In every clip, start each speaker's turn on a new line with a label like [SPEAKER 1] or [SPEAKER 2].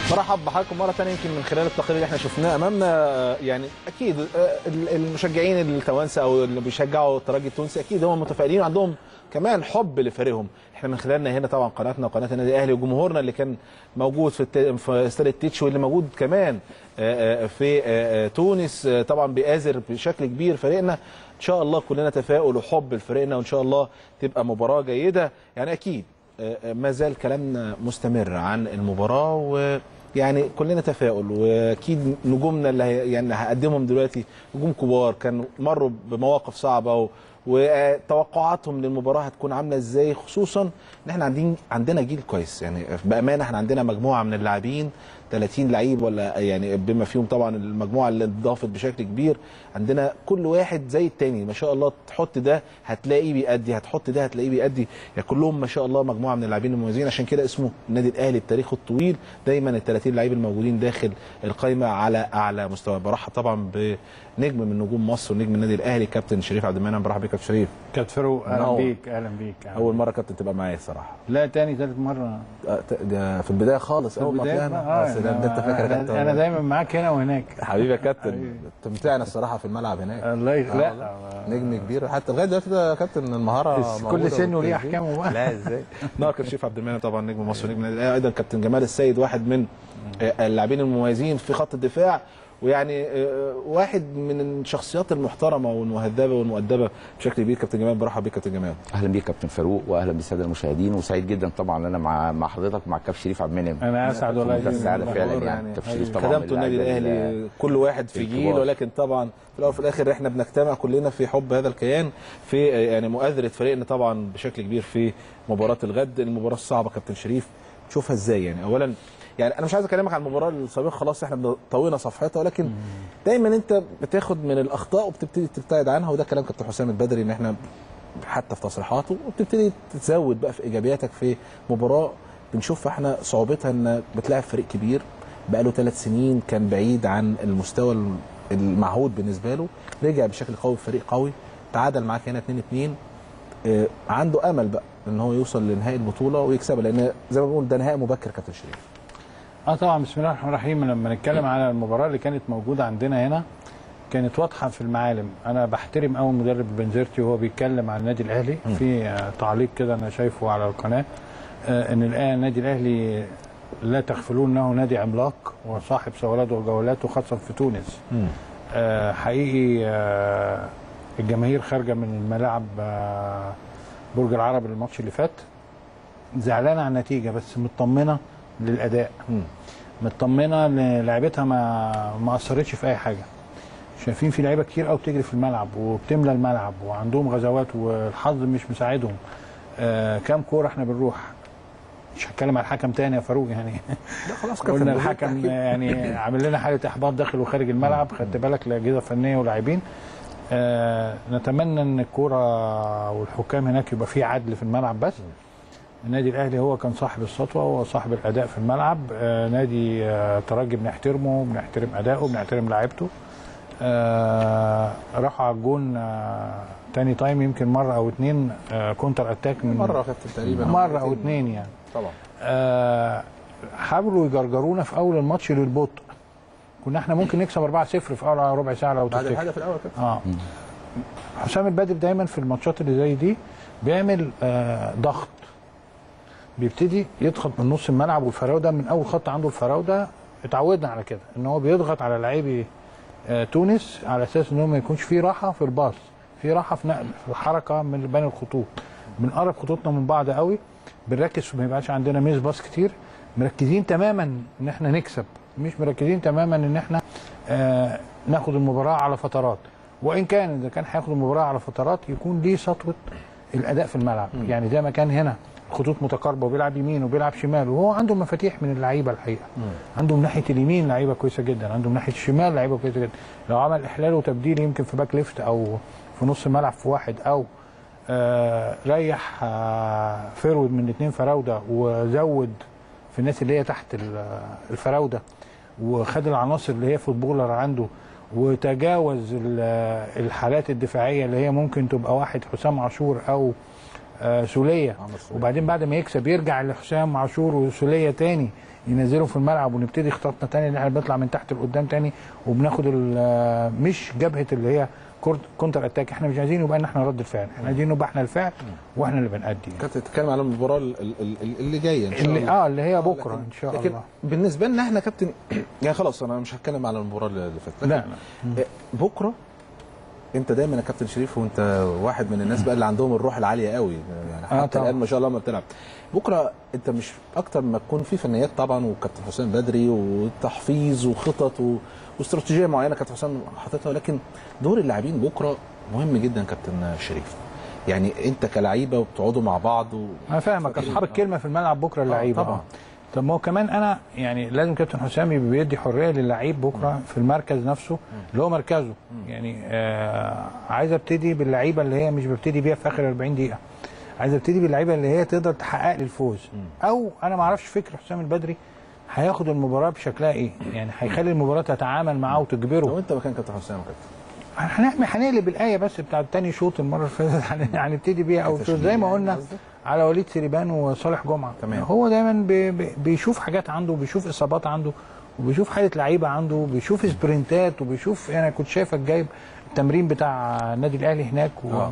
[SPEAKER 1] مرحب بحضراتكم مره ثانيه يمكن من خلال التقرير اللي احنا شفناه امامنا آه، يعني اكيد آه، المشجعين التوانسه او اللي بيشجعوا الترجي التونسي اكيد هم متفائلين وعندهم كمان حب لفريقهم احنا من خلالنا هنا طبعا قناتنا وقناه النادي الاهلي وجمهورنا اللي كان موجود في الت... في استاد التتش واللي موجود كمان آه، آه، في آه، آه، تونس آه، طبعا بيآزر بشكل كبير فريقنا ان شاء الله كلنا تفاؤل وحب لفريقنا وان شاء الله تبقى مباراه جيده يعني اكيد آه، ما زال كلامنا مستمر عن المباراه ويعني كلنا تفاؤل واكيد نجومنا اللي هي- يعني هقدمهم دلوقتي نجوم كبار كانوا مروا بمواقف صعبه و وتوقعاتهم للمباراه هتكون عامله ازاي خصوصا ان احنا عندين عندنا جيل كويس يعني بامانه احنا عندنا مجموعه من اللاعبين 30 لعيب ولا يعني بما فيهم طبعا المجموعه اللي اتضافت بشكل كبير عندنا كل واحد زي التاني ما شاء الله تحط ده هتلاقيه بيأدي هتحط ده هتلاقيه بيأدي يعني كلهم ما شاء الله مجموعه من اللاعبين المميزين عشان كده اسمه النادي الاهلي بتاريخه الطويل دايما ال 30 لعيب الموجودين داخل القائمه على اعلى مستوى برحب طبعا بنجم من نجوم مصر ونجم النادي الاهلي كابتن شريف عبد المنعم برحب بيك يا كابتن شريف
[SPEAKER 2] كابتن فاروق اهلا
[SPEAKER 1] منور.
[SPEAKER 2] بيك اهلا بيك أهلا
[SPEAKER 1] اول
[SPEAKER 2] بيك.
[SPEAKER 1] مره كابتن تبقى معايا الصراحه
[SPEAKER 2] لا تاني ثالث مره
[SPEAKER 1] آه، ت- ده في البدايه خالص اول ما
[SPEAKER 2] البداية
[SPEAKER 1] طلعنا
[SPEAKER 2] بقى،
[SPEAKER 1] آه، سلام، ده انت فاكر يا
[SPEAKER 2] أنا-
[SPEAKER 1] كابتن
[SPEAKER 2] انا دايما معاك هنا وهناك
[SPEAKER 1] حبيبي يا كابتن
[SPEAKER 2] حبيبي.
[SPEAKER 1] تمتعنا الصراحه في الملعب هناك
[SPEAKER 2] الله ي-
[SPEAKER 1] آه
[SPEAKER 2] لا
[SPEAKER 1] نجم كبير حتى لغايه دلوقتي ده يا كابتن المهاره
[SPEAKER 2] بس
[SPEAKER 1] موجودة
[SPEAKER 2] كل سن وليه
[SPEAKER 1] والتنفيذ.
[SPEAKER 2] احكامه بقى
[SPEAKER 1] لا ازاي نار كابتن شريف عبد المنعم طبعا نجم مصر ونجم النادي الاهلي ايضا كابتن جمال السيد واحد من آه، اللاعبين المميزين في خط الدفاع ويعني آه، واحد من الشخصيات المحترمه والمهذبه والمؤدبه بشكل كبير كابتن جمال برحب بيك كابتن جمال
[SPEAKER 3] اهلا بيك كابتن فاروق واهلا بالساده المشاهدين وسعيد جدا طبعا ان انا مع مع حضرتك مع الكابتن شريف عبد المنعم
[SPEAKER 2] انا اسعد والله
[SPEAKER 3] ده السعاده
[SPEAKER 2] جداً.
[SPEAKER 3] فعلا
[SPEAKER 1] يعني
[SPEAKER 3] يعني كابتن شريف طبعا
[SPEAKER 1] خدمتوا النادي
[SPEAKER 3] من اللعيبة
[SPEAKER 1] الاهلي كل واحد في جيل
[SPEAKER 3] الكبار.
[SPEAKER 1] ولكن طبعا في الاول وفي الاخر احنا بنجتمع كلنا في حب هذا الكيان في يعني مؤازره فريقنا طبعا بشكل كبير في مباراه الغد المباراه الصعبه كابتن شريف تشوفها ازاي يعني اولا يعني انا مش عايز اكلمك عن المباراه السابقه خلاص احنا طوينا صفحتها ولكن دايما انت بتاخد من الاخطاء وبتبتدي تبتعد عنها وده كلام كابتن حسام البدري ان احنا حتى في تصريحاته وبتبتدي تزود بقى في ايجابياتك في مباراه بنشوف احنا صعوبتها ان بتلاعب فريق كبير بقاله ثلاث سنين كان بعيد عن المستوى المعهود بالنسبه له رجع بشكل قوي بفريق قوي تعادل معاك هنا 2 2 آه، عنده امل بقى ان هو يوصل لنهائي البطوله ويكسبها لان زي ما بنقول ده نهائي مبكر كابتن شريف
[SPEAKER 2] اه طبعا بسم الله الرحمن الرحيم لما نتكلم على المباراه اللي كانت موجوده عندنا هنا كانت واضحه في المعالم انا بحترم قوي مدرب بنزرتي وهو بيتكلم عن النادي الاهلي في آه، تعليق كده انا شايفه على القناه آه، ان الان النادي الاهلي لا تغفلون انه نادي عملاق وصاحب ثورات وجولات وخاصه في تونس آه، حقيقي آه، الجماهير خارجه من الملاعب آه، برج العرب الماتش اللي فات زعلانه على النتيجه بس مطمنه للاداء
[SPEAKER 1] مم.
[SPEAKER 2] مطمنه ان لعيبتها ما ما اثرتش في اي حاجه شايفين في لعيبه كتير قوي بتجري في الملعب وبتملى الملعب وعندهم غزوات والحظ مش مساعدهم آه كام كوره احنا بنروح مش هتكلم على الحكم تاني يا فاروق يعني
[SPEAKER 1] لا خلاص
[SPEAKER 2] قلنا الحكم يعني عامل لنا حاله احباط داخل وخارج الملعب خدت بالك لاجهزه فنيه ولاعبين آه نتمنى ان الكوره والحكام هناك يبقى في عدل في الملعب بس النادي الاهلي هو كان صاحب السطوه هو صاحب الاداء في الملعب آه نادي آه ترجي بنحترمه بنحترم اداؤه بنحترم لعيبته آه راحوا على الجون آه تاني تايم يمكن مره او اتنين آه كونتر اتاك من
[SPEAKER 1] مره يا كابتن تقريبا
[SPEAKER 2] مره او اتنين يعني
[SPEAKER 1] طبعا
[SPEAKER 2] آه، حاولوا يجرجرونا في اول الماتش للبطء كنا احنا ممكن نكسب 4-0 في اول ربع ساعه لو
[SPEAKER 1] بعد
[SPEAKER 2] تفتكر
[SPEAKER 1] الهدف الاول كابتن
[SPEAKER 2] اه حسام البدر دايما في الماتشات اللي زي دي بيعمل آه ضغط بيبتدي يضغط من نص الملعب والفراوده من اول خط عنده الفراوده اتعودنا على كده ان هو بيضغط على لاعبي آه تونس على اساس ان هو ما يكونش في راحه في الباص في راحه في نقل في الحركه من بين الخطوط بنقرب خطوطنا من بعض قوي بنركز في- ما يبقاش عندنا ميس باص كتير مركزين تماما ان احنا نكسب مش مركزين تماما ان احنا آه ناخد المباراه على فترات وان كان اذا كان هياخد المباراه على فترات يكون ليه سطوه الاداء في الملعب يعني زي ما كان هنا خطوط متقاربه وبيلعب يمين وبيلعب شمال وهو عنده مفاتيح من اللعيبه الحقيقه عنده من ناحيه اليمين لعيبه كويسه جدا عنده من ناحيه الشمال لعيبه كويسه جدا لو عمل احلال وتبديل يمكن في باك ليفت او في نص الملعب في واحد او آه ريح آه فيرود من الاثنين فراوده وزود في الناس اللي هي تحت ال- الفراوده وخد العناصر اللي هي فوتبولر عنده وتجاوز ال- الحالات الدفاعيه اللي هي ممكن تبقى واحد حسام عاشور او آه سوليه
[SPEAKER 1] عمر سولية.
[SPEAKER 2] وبعدين بعد ما يكسب يرجع لحسام عاشور وسوليه تاني ينزلهم في الملعب ونبتدي خططنا تاني ان احنا بنطلع من تحت لقدام تاني وبناخد ال- آه، مش جبهه اللي هي كورت- كونتر اتاك احنا مش عايزين يبقى ان احنا رد الفعل احنا عايزين نبقى احنا الفعل واحنا اللي بنأدي يعني.
[SPEAKER 1] كانت تتكلم على المباراه ال- ال- ال- اللي جايه ان شاء
[SPEAKER 2] اللي
[SPEAKER 1] الله
[SPEAKER 2] اه اللي هي بكره
[SPEAKER 1] لكن-
[SPEAKER 2] ان شاء
[SPEAKER 1] لكن
[SPEAKER 2] الله
[SPEAKER 1] بالنسبه لنا احنا كابتن يعني خلاص انا مش هتكلم على المباراه اللي فاتت لكن
[SPEAKER 2] لا لا
[SPEAKER 1] بكره انت دايما يا كابتن شريف وانت واحد من الناس بقى اللي عندهم الروح العاليه قوي يعني
[SPEAKER 2] آه
[SPEAKER 1] حتى
[SPEAKER 2] طبعا.
[SPEAKER 1] الان ما شاء الله ما بتلعب بكره انت مش اكتر ما تكون في فنيات طبعا وكابتن حسام بدري وتحفيظ وخطط و... واستراتيجيه معينه كابتن حسام حاططها ولكن دور اللاعبين بكره مهم جدا كابتن شريف يعني انت كلعيبه وبتقعدوا مع بعض و...
[SPEAKER 2] انا فاهمك اصحاب الكلمه في الملعب بكره اللعيبه
[SPEAKER 1] طبعا.
[SPEAKER 2] آه. طب ما هو كمان انا يعني لازم كابتن حسام يبقى بيدي حريه للعيب بكره في المركز نفسه اللي هو مركزه يعني آه عايز ابتدي باللعيبه اللي هي مش ببتدي بيها في اخر 40 دقيقه عايز ابتدي باللعيبه اللي هي تقدر تحقق لي الفوز او انا ما اعرفش فكر حسام البدري هياخد المباراه بشكلها ايه يعني هيخلي المباراه تتعامل معاه وتجبره
[SPEAKER 1] لو انت مكان كابتن حسام يا كابتن
[SPEAKER 2] هنعمل هنقلب الايه بس بتاع تاني شوط المره اللي فاتت هن- هنبتدي بيها او
[SPEAKER 1] كتشكيل
[SPEAKER 2] زي ما
[SPEAKER 1] يعني
[SPEAKER 2] قلنا
[SPEAKER 1] قصدك؟
[SPEAKER 2] على وليد سليمان وصالح جمعه
[SPEAKER 1] تمام.
[SPEAKER 2] هو دايما بي بي بيشوف حاجات عنده وبيشوف اصابات عنده وبيشوف حاله لعيبه عنده وبيشوف سبرنتات وبيشوف انا كنت شايفك جايب التمرين بتاع النادي الاهلي هناك و...
[SPEAKER 1] آه.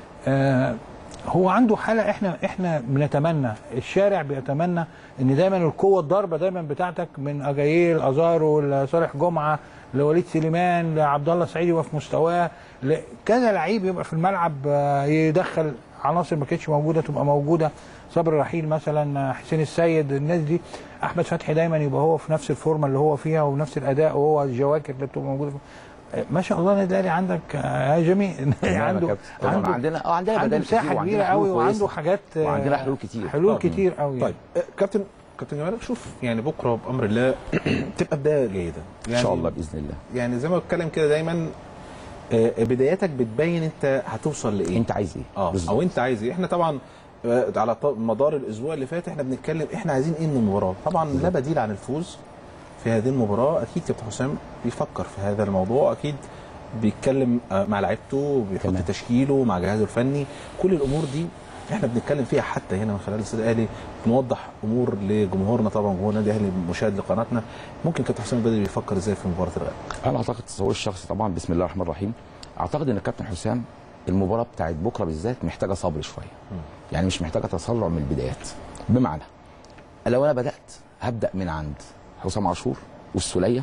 [SPEAKER 2] آه هو عنده حاله احنا احنا بنتمنى الشارع بيتمنى ان دايما القوه الضربه دايما بتاعتك من اجايل ازارو لصالح جمعه لوليد سليمان لعبد الله السعيد يبقى في مستواه ل- كذا لعيب يبقى في الملعب آه، يدخل عناصر ما كانتش موجوده تبقى موجوده صبر رحيل مثلا آه، حسين السيد الناس دي احمد فتحي دايما يبقى هو في نفس الفورمه اللي هو فيها ونفس الاداء وهو الجواكر اللي بتبقى موجوده آه، ما شاء الله النادي الاهلي عندك آه، يا جميل عنده
[SPEAKER 3] كابتن. طبعاً عندنا اه عندنا
[SPEAKER 2] عنده
[SPEAKER 3] بدائل كتير
[SPEAKER 2] مساحه
[SPEAKER 3] وعندنا
[SPEAKER 2] كبيره
[SPEAKER 3] حلول
[SPEAKER 2] قوي وعنده
[SPEAKER 3] كويسة.
[SPEAKER 2] حاجات آه،
[SPEAKER 3] وعندنا حلول كتير.
[SPEAKER 2] حلول
[SPEAKER 1] طيب.
[SPEAKER 2] كتير قوي
[SPEAKER 1] طيب آه، كابتن كابتن جمال شوف يعني بكره بامر الله تبقى بدايه جيده
[SPEAKER 3] ان
[SPEAKER 1] يعني
[SPEAKER 3] شاء الله باذن الله
[SPEAKER 1] يعني زي ما بتكلم كده دايما آه، بداياتك بتبين انت هتوصل لايه
[SPEAKER 3] انت عايز ايه
[SPEAKER 1] اه
[SPEAKER 3] بالظبط.
[SPEAKER 1] او انت عايز ايه احنا طبعا آه، على ط- مدار الاسبوع اللي فات احنا بنتكلم احنا عايزين ايه من المباراه طبعا لا بديل عن الفوز في هذه المباراه اكيد كابتن حسام بيفكر في هذا الموضوع اكيد بيتكلم آه، مع لعيبته بيحط
[SPEAKER 3] تمام.
[SPEAKER 1] تشكيله مع جهازه الفني كل الامور دي احنا بنتكلم فيها حتى هنا من خلال الاستاد الاهلي بنوضح امور لجمهورنا طبعا جمهور النادي الاهلي مشاهد لقناتنا ممكن كابتن حسام البدري بيفكر ازاي في مباراه الغد
[SPEAKER 3] انا اعتقد تصوري الشخصي طبعا بسم الله الرحمن الرحيم اعتقد ان الكابتن حسام المباراه بتاعت بكره بالذات محتاجه صبر شويه يعني مش محتاجه تسرع من البدايات بمعنى لو انا بدات هبدا من عند حسام عاشور والسوليه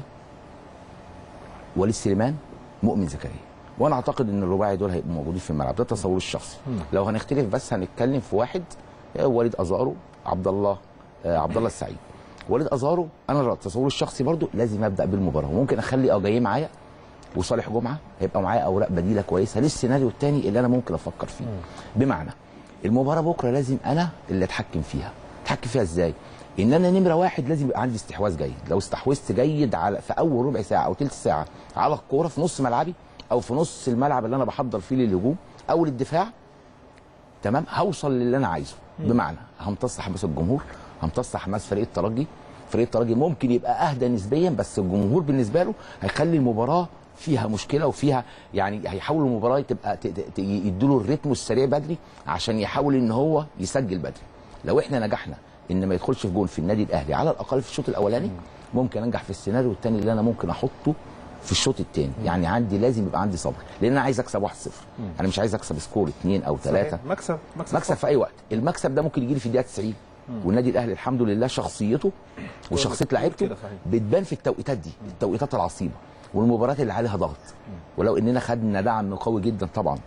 [SPEAKER 3] وليد سليمان مؤمن زكريا وانا اعتقد ان الرباعي دول هيبقوا موجودين في الملعب ده تصوري الشخصي لو هنختلف بس هنتكلم في واحد آه، وليد ازارو عبد الله آه، عبد الله السعيد وليد ازارو انا تصوري الشخصي برضو لازم ابدا بالمباراه وممكن اخلي اجاييه معايا وصالح جمعه هيبقى معايا اوراق بديله كويسه للسيناريو الثاني اللي انا ممكن افكر فيه بمعنى المباراه بكره لازم انا اللي اتحكم فيها اتحكم فيها ازاي ان انا نمره واحد لازم يبقى عندي استحواذ جيد لو استحوذت جيد على في اول ربع ساعه او ثلث ساعه على الكوره في نص ملعبي او في نص الملعب اللي انا بحضر فيه للهجوم او للدفاع تمام هوصل للي انا عايزه بمعنى همتص حماس الجمهور همتص حماس فريق الترجي فريق الترجي ممكن يبقى اهدى نسبيا بس الجمهور بالنسبه له هيخلي المباراه فيها مشكله وفيها يعني هيحاول المباراه تبقى ت- ت- ت- يدوا الريتم السريع بدري عشان يحاول ان هو يسجل بدري لو احنا نجحنا ان ما يدخلش في جون في النادي الاهلي على الاقل في الشوط الاولاني ممكن انجح في السيناريو الثاني اللي انا ممكن احطه في الشوط الثاني يعني عندي لازم يبقى عندي صبر لان انا عايز اكسب 1-0 انا مش عايز اكسب سكور 2 او 3
[SPEAKER 1] مكسب مكسب
[SPEAKER 3] مكسب في اي وقت المكسب ده ممكن يجي لي في الدقيقه 90 والنادي الاهلي الحمد لله شخصيته وشخصية
[SPEAKER 1] كتير
[SPEAKER 3] لعيبته
[SPEAKER 1] كده صحيح.
[SPEAKER 3] بتبان في التوقيتات دي التوقيتات العصيبه والمباريات اللي عليها ضغط ولو اننا خدنا دعم قوي جدا طبعا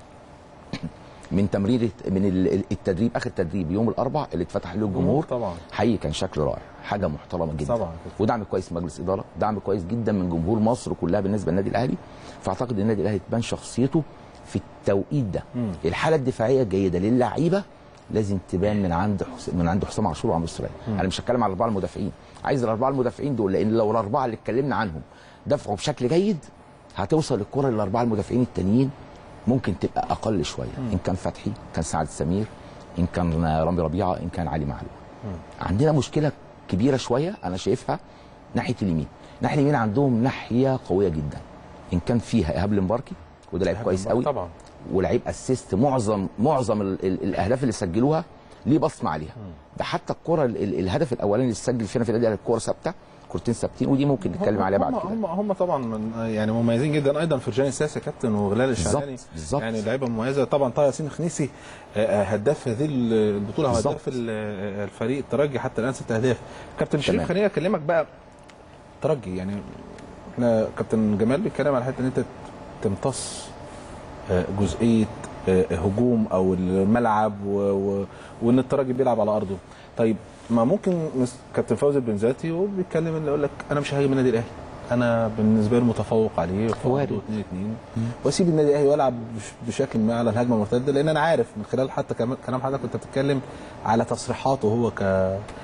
[SPEAKER 3] من تمرير من ال- التدريب اخر تدريب يوم الاربع اللي اتفتح له الجمهور
[SPEAKER 1] طبعا.
[SPEAKER 3] حقيقي كان شكل رائع حاجه محترمه جدا
[SPEAKER 1] طبعا.
[SPEAKER 3] ودعم كويس من مجلس اداره دعم كويس جدا من جمهور مصر كلها بالنسبه للنادي الاهلي فاعتقد ان النادي الاهلي تبان شخصيته في التوقيت ده الحاله الدفاعيه الجيده للعيبه لازم تبان من عند حس... من عند حسام عاشور وعمرو السوليه انا مش هتكلم على الاربعه المدافعين عايز الاربعه المدافعين دول لان لو الاربعه اللي اتكلمنا عنهم دفعوا بشكل جيد هتوصل الكره للاربعه المدافعين التانيين ممكن تبقى اقل شويه ان كان فتحي كان سعد سمير ان كان رامي ربيعه ان كان علي معلول عندنا مشكله كبيره شويه انا شايفها ناحيه اليمين ناحيه اليمين عندهم ناحيه قويه جدا ان كان فيها ايهاب المباركي وده لعيب
[SPEAKER 1] إيهاب
[SPEAKER 3] كويس قوي
[SPEAKER 1] المباركي طبعا.
[SPEAKER 3] ولعيب اسيست معظم معظم ال ال الاهداف اللي سجلوها ليه بصمه عليها ده حتى الكره ال ال الهدف الاولاني اللي سجل فينا في النادي الاهلي الكره ثابته كورتين ثابتين ودي ممكن نتكلم عليها بعد
[SPEAKER 1] هم
[SPEAKER 3] كده
[SPEAKER 1] هم هم طبعا من يعني مميزين جدا ايضا فرجاني الساسي كابتن وغلال الشعلاني
[SPEAKER 3] بالظبط، بالظبط.
[SPEAKER 1] يعني لعيبه مميزه طبعا طه ياسين الخنيسي آه، آه، هداف هذه البطوله
[SPEAKER 3] بالظبط.
[SPEAKER 1] وهداف ال- آه، الفريق الترجي حتى الان ست اهداف كابتن شريف
[SPEAKER 3] تمام.
[SPEAKER 1] خليني اكلمك بقى ترجي يعني احنا كابتن جمال بيتكلم على حته ان انت تمتص آه، جزئيه آه، هجوم او الملعب و... و... وان الترجي بيلعب على ارضه طيب ما ممكن مس- كابتن فوزي البنزاتي هو بيتكلم اللي يقول لك انا مش ههاجم النادي الاهلي انا بالنسبه لي متفوق عليه
[SPEAKER 3] وارد.
[SPEAKER 1] 2 2 واسيب النادي الاهلي والعب بش- بشكل ما على الهجمه المرتده لان انا عارف من خلال حتى كلام كلام حضرتك كنت بتتكلم على تصريحاته هو ك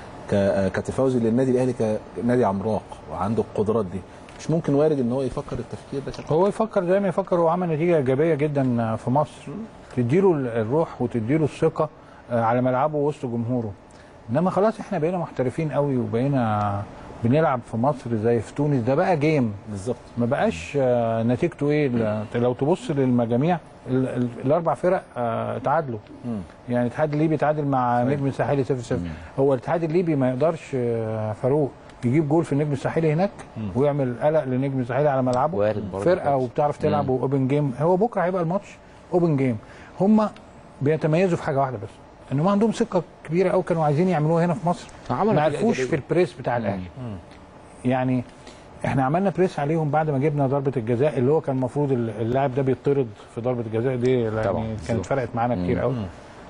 [SPEAKER 1] ك كابتن فوزي للنادي الاهلي كنادي عملاق وعنده القدرات دي مش ممكن وارد ان هو يفكر التفكير ده كابتن؟
[SPEAKER 2] هو يفكر زي ما يفكر هو عمل نتيجه ايجابيه جدا في مصر تديله الروح وتديله الثقه آه، على ملعبه وسط جمهوره انما خلاص احنا بقينا محترفين قوي وبقينا بنلعب في مصر زي في تونس ده بقى جيم
[SPEAKER 1] بالظبط
[SPEAKER 2] ما بقاش آه، نتيجته ايه ل- لو تبص للمجاميع ال- ال- الاربع فرق آه، تعادلوا يعني الاتحاد الليبي تعادل مع نجم الساحلي 0 0 هو الاتحاد الليبي ما يقدرش آه، فاروق يجيب جول في النجم الساحلي هناك ويعمل قلق للنجم الساحلي على ملعبه
[SPEAKER 3] وارد برضه
[SPEAKER 2] فرقه
[SPEAKER 3] كويس.
[SPEAKER 2] وبتعرف تلعب واوبن جيم هو بكره هيبقى الماتش اوبن جيم هم بيتميزوا في حاجه واحده بس ان هم عندهم ثقه كبيره قوي كانوا عايزين يعملوها هنا في مصر
[SPEAKER 3] عملوا
[SPEAKER 2] ما
[SPEAKER 3] نتيجة
[SPEAKER 2] عرفوش
[SPEAKER 3] إيجابية.
[SPEAKER 2] في البريس بتاع الاهلي يعني احنا عملنا بريس عليهم بعد ما جبنا ضربه الجزاء اللي هو كان المفروض اللاعب ده بيطرد في ضربه الجزاء دي يعني
[SPEAKER 3] طبعاً.
[SPEAKER 2] كانت فرقت معانا كتير قوي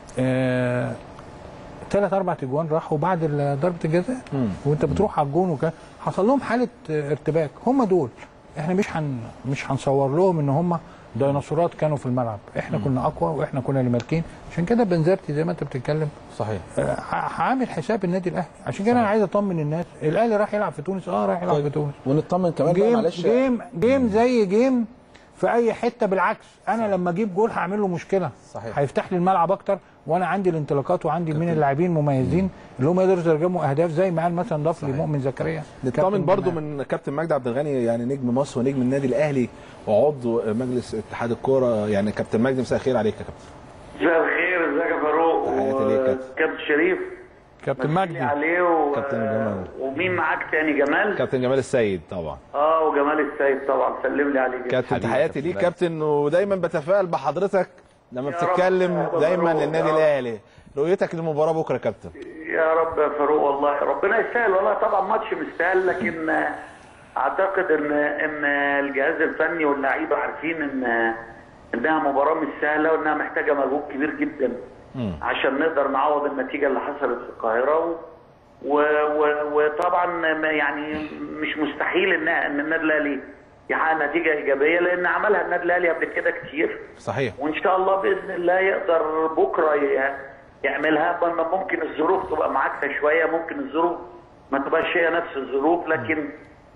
[SPEAKER 2] آه ثلاث اربع تجوان راحوا بعد ال- ضربه الجزاء وانت بتروح على الجون وكان حصل لهم حاله آه، ارتباك هم دول احنا مش هن مش هنصور لهم ان هم ديناصورات كانوا في الملعب احنا كنا اقوى واحنا كنا اللي مالكين عشان كده بنزرتي زي ما انت بتتكلم
[SPEAKER 1] صحيح
[SPEAKER 2] آه، ه- هعمل حساب النادي الاهلي عشان كده انا عايز اطمن الناس الاهلي راح يلعب في تونس اه راح يلعب في تونس
[SPEAKER 1] ونطمن كمان بقى
[SPEAKER 2] جيم
[SPEAKER 1] معلش
[SPEAKER 2] جيم جيم زي جيم في اي حته بالعكس انا لما اجيب جول هعمل له مشكله
[SPEAKER 1] صحيح.
[SPEAKER 2] هيفتح لي الملعب اكتر وانا عندي الانطلاقات وعندي من اللاعبين مميزين اللي هم يقدروا يترجموا اهداف زي ما قال مثلا ضاف لي مؤمن زكريا
[SPEAKER 1] نطمن
[SPEAKER 2] كابتن
[SPEAKER 1] برضو
[SPEAKER 2] جمال.
[SPEAKER 1] من كابتن مجدي عبد الغني يعني نجم مصر ونجم النادي الاهلي وعضو مجلس اتحاد الكوره يعني كابتن مجدي مساء الخير عليك يا كابتن
[SPEAKER 4] مساء الخير ازيك يا فاروق
[SPEAKER 1] تحياتي ليك يا كابتن.
[SPEAKER 4] وكابتن شريف
[SPEAKER 2] كابتن
[SPEAKER 4] مسي
[SPEAKER 2] مجدي
[SPEAKER 4] عليه و...
[SPEAKER 1] كابتن جمال.
[SPEAKER 4] ومين معاك تاني جمال
[SPEAKER 1] كابتن جمال السيد طبعا
[SPEAKER 4] اه وجمال السيد طبعا سلم لي عليه جدا.
[SPEAKER 1] كابتن
[SPEAKER 3] حبيبي
[SPEAKER 1] تحياتي
[SPEAKER 3] كابتن
[SPEAKER 1] ليك
[SPEAKER 3] مجدي.
[SPEAKER 1] كابتن ودايما بتفائل بحضرتك لما
[SPEAKER 4] يا رب.
[SPEAKER 1] بتتكلم
[SPEAKER 4] يا
[SPEAKER 1] دايما
[SPEAKER 4] رب.
[SPEAKER 1] للنادي
[SPEAKER 4] يا رب.
[SPEAKER 1] الاهلي رؤيتك للمباراه بكره يا كابتن
[SPEAKER 4] يا رب يا فاروق والله ربنا يسهل والله طبعا ماتش مستاهل لكن آه، اعتقد ان ان الجهاز الفني واللعيبه عارفين ان انها مباراه مش سهله وانها محتاجه مجهود كبير جدا عشان نقدر نعوض النتيجه اللي حصلت في القاهره و... و... و... وطبعا ما- يعني مش مستحيل ان ان النادي الاهلي يحقق نتيجه ايجابيه لان عملها النادي الاهلي قبل كده كتير
[SPEAKER 1] صحيح
[SPEAKER 4] وان شاء الله باذن الله يقدر بكره ي- يعملها بل ممكن الظروف تبقى معاكسه شويه ممكن الظروف ما تبقاش هي نفس الظروف لكن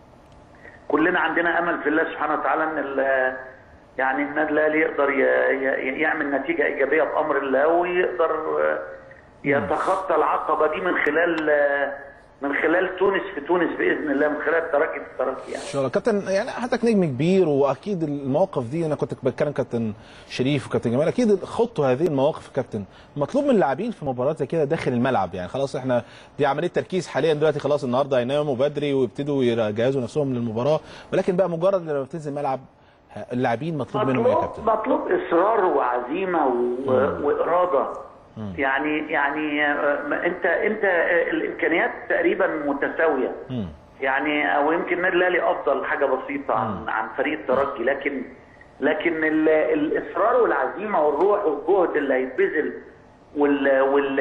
[SPEAKER 4] كلنا عندنا امل في الله سبحانه وتعالى ان ال- يعني النادي الاهلي يقدر ي- ي- يعمل نتيجه ايجابيه بامر الله ويقدر يتخطى العقبه دي من خلال من خلال تونس في تونس باذن الله من خلال ترجي في الترجي يعني
[SPEAKER 1] ان شاء الله كابتن يعني حضرتك نجم كبير واكيد المواقف دي انا كنت بتكلم كابتن شريف وكابتن جمال اكيد خضتوا هذه المواقف يا كابتن مطلوب من اللاعبين في مباريات زي كده داخل الملعب يعني خلاص احنا دي عمليه تركيز حاليا دلوقتي خلاص النهارده هيناموا بدري ويبتدوا يجهزوا نفسهم للمباراه ولكن بقى مجرد لما بتنزل الملعب اللاعبين مطلوب منهم ايه يا
[SPEAKER 4] مطلوب
[SPEAKER 1] كابتن؟
[SPEAKER 4] مطلوب اصرار وعزيمه و... واراده يعني يعني آه، ما انت انت آه، الامكانيات تقريبا متساويه يعني او يمكن النادي الاهلي افضل حاجه بسيطه عن عن فريق الترجي لكن لكن ال... الاصرار والعزيمه والروح والجهد اللي هيتبذل وال وال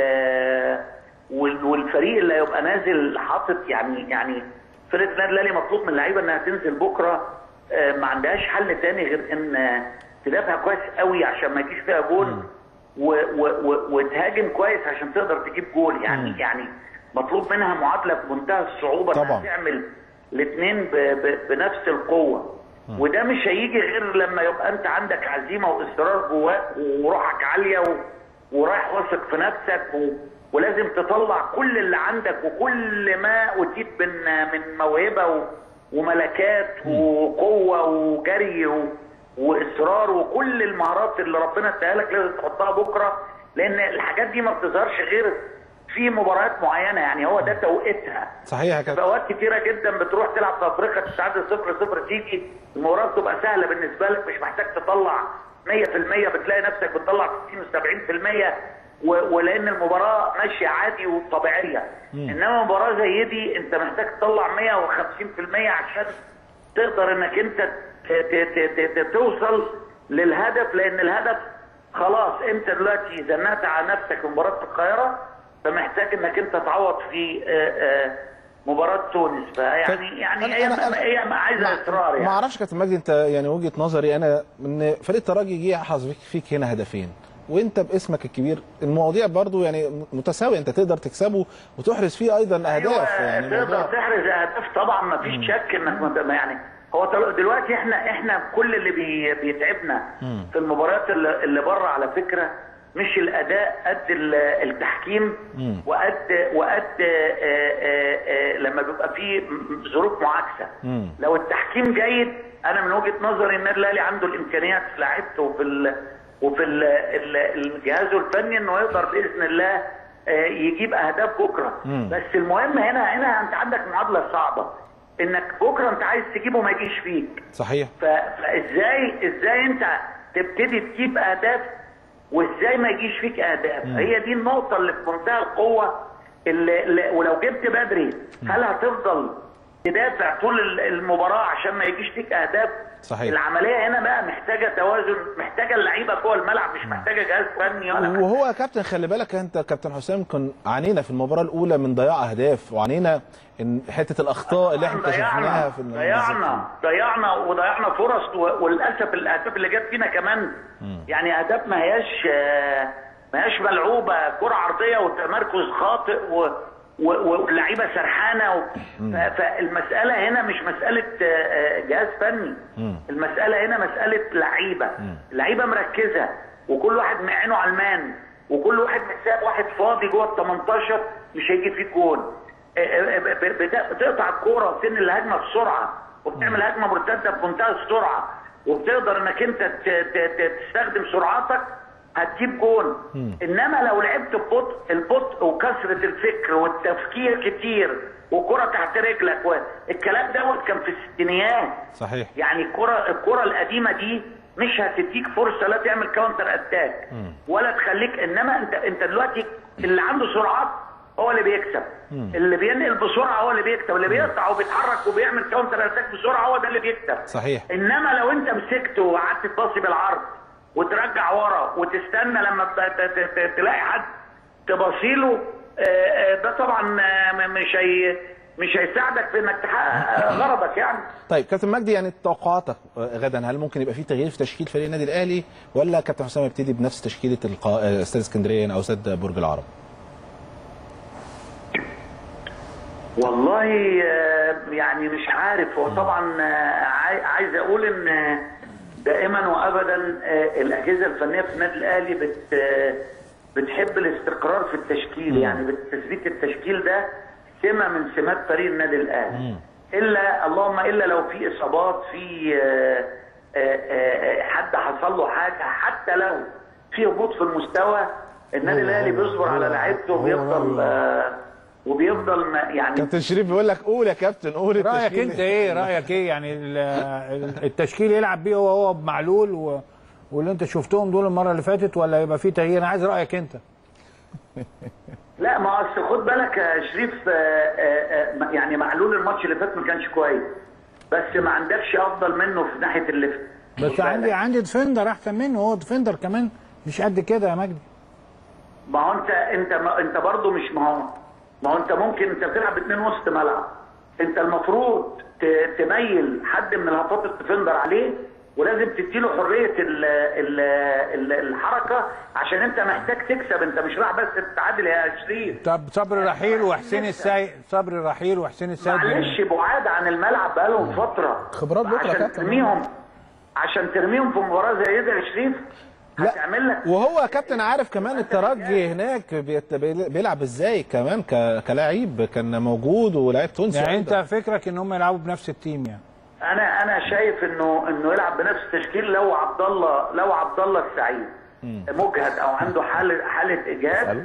[SPEAKER 4] وال- والفريق اللي هيبقى نازل حاطط يعني يعني فرقه النادي الاهلي مطلوب من اللعيبه انها تنزل بكره آه، ما عندهاش حل تاني غير ان آه، تدافع كويس قوي عشان ما يجيش فيها جول و- و- و- وتهاجم كويس عشان تقدر تجيب جول يعني يعني مطلوب منها معادله في منتهى الصعوبه
[SPEAKER 1] طبعاً.
[SPEAKER 4] انها تعمل الاثنين بنفس القوه وده مش هيجي غير لما يبقى انت عندك عزيمه واصرار جواك وروحك عاليه و... ورايح واثق في نفسك و... ولازم تطلع كل اللي عندك وكل ما اوتيت من من موهبه و... وملكات وقوه وجري و... واصرار وكل المهارات اللي ربنا اداها لك لازم تحطها بكره لان الحاجات دي ما بتظهرش غير في مباريات معينه يعني هو ده توقيتها
[SPEAKER 1] صحيح يا
[SPEAKER 4] في
[SPEAKER 1] كابتن
[SPEAKER 4] اوقات كتيره جدا بتروح تلعب في افريقيا تتعادل صفر صفر تيجي المباراه بتبقى سهله بالنسبه لك مش محتاج تطلع 100% بتلاقي نفسك بتطلع 60 و70% و- ولان المباراه ماشيه عادي وطبيعيه انما مباراه زي دي انت محتاج تطلع 150% عشان تقدر انك انت ت- ت- ت- ت- توصل للهدف لان الهدف خلاص انت دلوقتي زنقت على نفسك في مباراه القاهره فمحتاج انك انت تعوض في آه، آه، مباراه تونس فيعني يعني
[SPEAKER 1] أنا-
[SPEAKER 4] هي
[SPEAKER 1] أنا- أنا-
[SPEAKER 4] هي عايزه اصرار
[SPEAKER 1] ما
[SPEAKER 4] يعني
[SPEAKER 1] اعرفش كابتن مجدي انت يعني وجهه نظري انا ان فريق الترجي جه حظ فيك, فيك هنا هدفين وانت باسمك الكبير المواضيع برضو يعني متساويه انت تقدر تكسبه وتحرز فيه ايضا اهداف يعني
[SPEAKER 4] تقدر
[SPEAKER 1] الموضوع-
[SPEAKER 4] تحرز اهداف طبعا ما فيش شك انك ما ما يعني هو طل- دلوقتي احنا احنا كل اللي بي بيتعبنا في المباريات اللي, اللي بره على فكره مش الاداء قد ال- التحكيم وقد وقد آه، آه، آه، لما بيبقى في م- ظروف معاكسه لو التحكيم جيد انا من وجهه نظري النادي الاهلي عنده الامكانيات في لعيبته وفي ال وفي ال- ال- الجهاز الفني انه يقدر باذن الله آه، يجيب اهداف بكره بس المهم هنا هنا انت عندك معادله صعبه انك بكره انت عايز تجيبه ما يجيش فيك
[SPEAKER 1] صحيح
[SPEAKER 4] ف- فازاي ازاي انت تبتدي تجيب اهداف وازاي ما يجيش فيك اهداف هي دي النقطه اللي في منتهى القوه اللي اللي ولو جبت بدري هل هتفضل تدافع طول ال- المباراه عشان ما يجيش فيك اهداف
[SPEAKER 1] صحيح.
[SPEAKER 4] العمليه هنا بقى محتاجه توازن محتاجه اللعيبه جوه الملعب مش محتاجه جهاز فني ولا
[SPEAKER 1] وهو يا كابتن خلي بالك انت كابتن حسام كان عانينا في المباراه الاولى من ضياع اهداف وعانينا ان حته الاخطاء اللي احنا اكتشفناها
[SPEAKER 4] ضيعنا
[SPEAKER 1] في
[SPEAKER 4] ضيعنا ضيعنا وضيعنا فرص و- وللاسف الاهداف اللي جت فينا كمان يعني اهداف ما هياش آه، ما هياش ملعوبه كره عرضيه وتمركز خاطئ و و- واللعيبه سرحانه و... ف- فالمساله هنا مش مساله آه، آه، جهاز فني المساله هنا مساله لعيبه اللعيبه مركزه وكل واحد معينه على المان وكل واحد متساب واحد فاضي جوه ال 18 مش هيجي فيه جون بت- بتقطع الكوره وتنقل الهجمه بسرعه وبتعمل هجمه مرتده بمنتهى السرعه وبتقدر انك انت ت- ت- ت- تستخدم سرعتك هتجيب جون انما لو لعبت ببطء البطء وكثره الفكر والتفكير كتير وكره تحت رجلك والكلام دوت كان في الستينيات
[SPEAKER 1] صحيح
[SPEAKER 4] يعني الكرة الكرة القديمة دي مش هتديك فرصة لا تعمل كاونتر اتاك ولا تخليك انما انت انت دلوقتي اللي عنده سرعات هو اللي بيكسب اللي بينقل بسرعة هو اللي بيكسب اللي بيقطع وبيتحرك وبيعمل كاونتر اتاك بسرعة هو ده اللي بيكسب
[SPEAKER 1] صحيح
[SPEAKER 4] انما لو انت مسكت وقعدت تباصي بالعرض وترجع ورا وتستنى لما ت- ت- ت- تلاقي حد تباصيله آه، آه، ده طبعا آه، م- مش هي مش هيساعدك في انك تحقق آه، غرضك يعني
[SPEAKER 1] طيب كابتن مجدي يعني توقعاتك آه، غدا هل ممكن يبقى في تغيير في تشكيل فريق النادي الاهلي ولا كابتن حسام يبتدي بنفس تشكيله القا- آه، استاد اسكندريه او استاد برج العرب؟
[SPEAKER 4] والله آه، يعني مش عارف هو طبعا آه، عاي- عايز اقول ان آه، دائما وابدا آه، الاجهزه الفنيه في النادي الاهلي بت آه، بتحب الاستقرار في التشكيل يعني تثبيت التشكيل ده سمه من سمات فريق النادي الاهلي الا اللهم الا لو في اصابات في آه، آه، آه، حد حصل له حاجه حتى لو في هبوط في المستوى النادي الاهلي بيصبر على لعيبته وبيفضل آه، وبيفضل ما- يعني
[SPEAKER 1] كابتن شريف بيقول لك قول يا كابتن قول
[SPEAKER 2] رايك
[SPEAKER 1] التشكيل.
[SPEAKER 2] انت ايه رايك ايه يعني ال- ال- التشكيل يلعب بيه هو هو بمعلول و... واللي انت شفتهم دول المره اللي فاتت ولا يبقى في تغيير انا عايز رايك انت
[SPEAKER 4] لا ما اصل خد بالك يا شريف آه، آه، آه، يعني معلول الماتش اللي فات ما كانش كويس بس ما عندكش افضل منه في ناحيه الليفت
[SPEAKER 2] بس
[SPEAKER 4] خد
[SPEAKER 2] عندي
[SPEAKER 4] بالك.
[SPEAKER 2] عندي ديفندر احسن منه هو ديفندر كمان مش قد كده يا مجدي
[SPEAKER 4] ما هو انت انت ما انت برضه مش ما هو ما هو انت ممكن انت بتلعب اتنين وسط ملعب انت المفروض ت- تميل حد من الهفات الديفندر عليه ولازم تديله حريه ال ال ال الحركه عشان انت محتاج تكسب انت مش رايح بس تتعادل يا شريف
[SPEAKER 2] طب صبري رحيل وحسين السيد صبري رحيل وحسين السيد
[SPEAKER 4] معلش بعاد عن الملعب بقالهم فتره
[SPEAKER 1] خبرات بكرة يا
[SPEAKER 4] عشان
[SPEAKER 1] كابتن.
[SPEAKER 4] ترميهم عشان ترميهم في مباراه زي دي يا شريف
[SPEAKER 1] لا
[SPEAKER 4] هتعمل لك
[SPEAKER 1] وهو يا كابتن عارف كمان الترجي هناك بيت- بيلعب ازاي كمان ك- كلاعب كان موجود ولاعب تونسي
[SPEAKER 2] يعني
[SPEAKER 1] أيضاً.
[SPEAKER 2] انت فكرك ان هم يلعبوا بنفس التيم يعني
[SPEAKER 4] انا انا شايف انه انه يلعب بنفس التشكيل لو عبد الله لو عبد الله السعيد مجهد او عنده حاله حاله اجهاد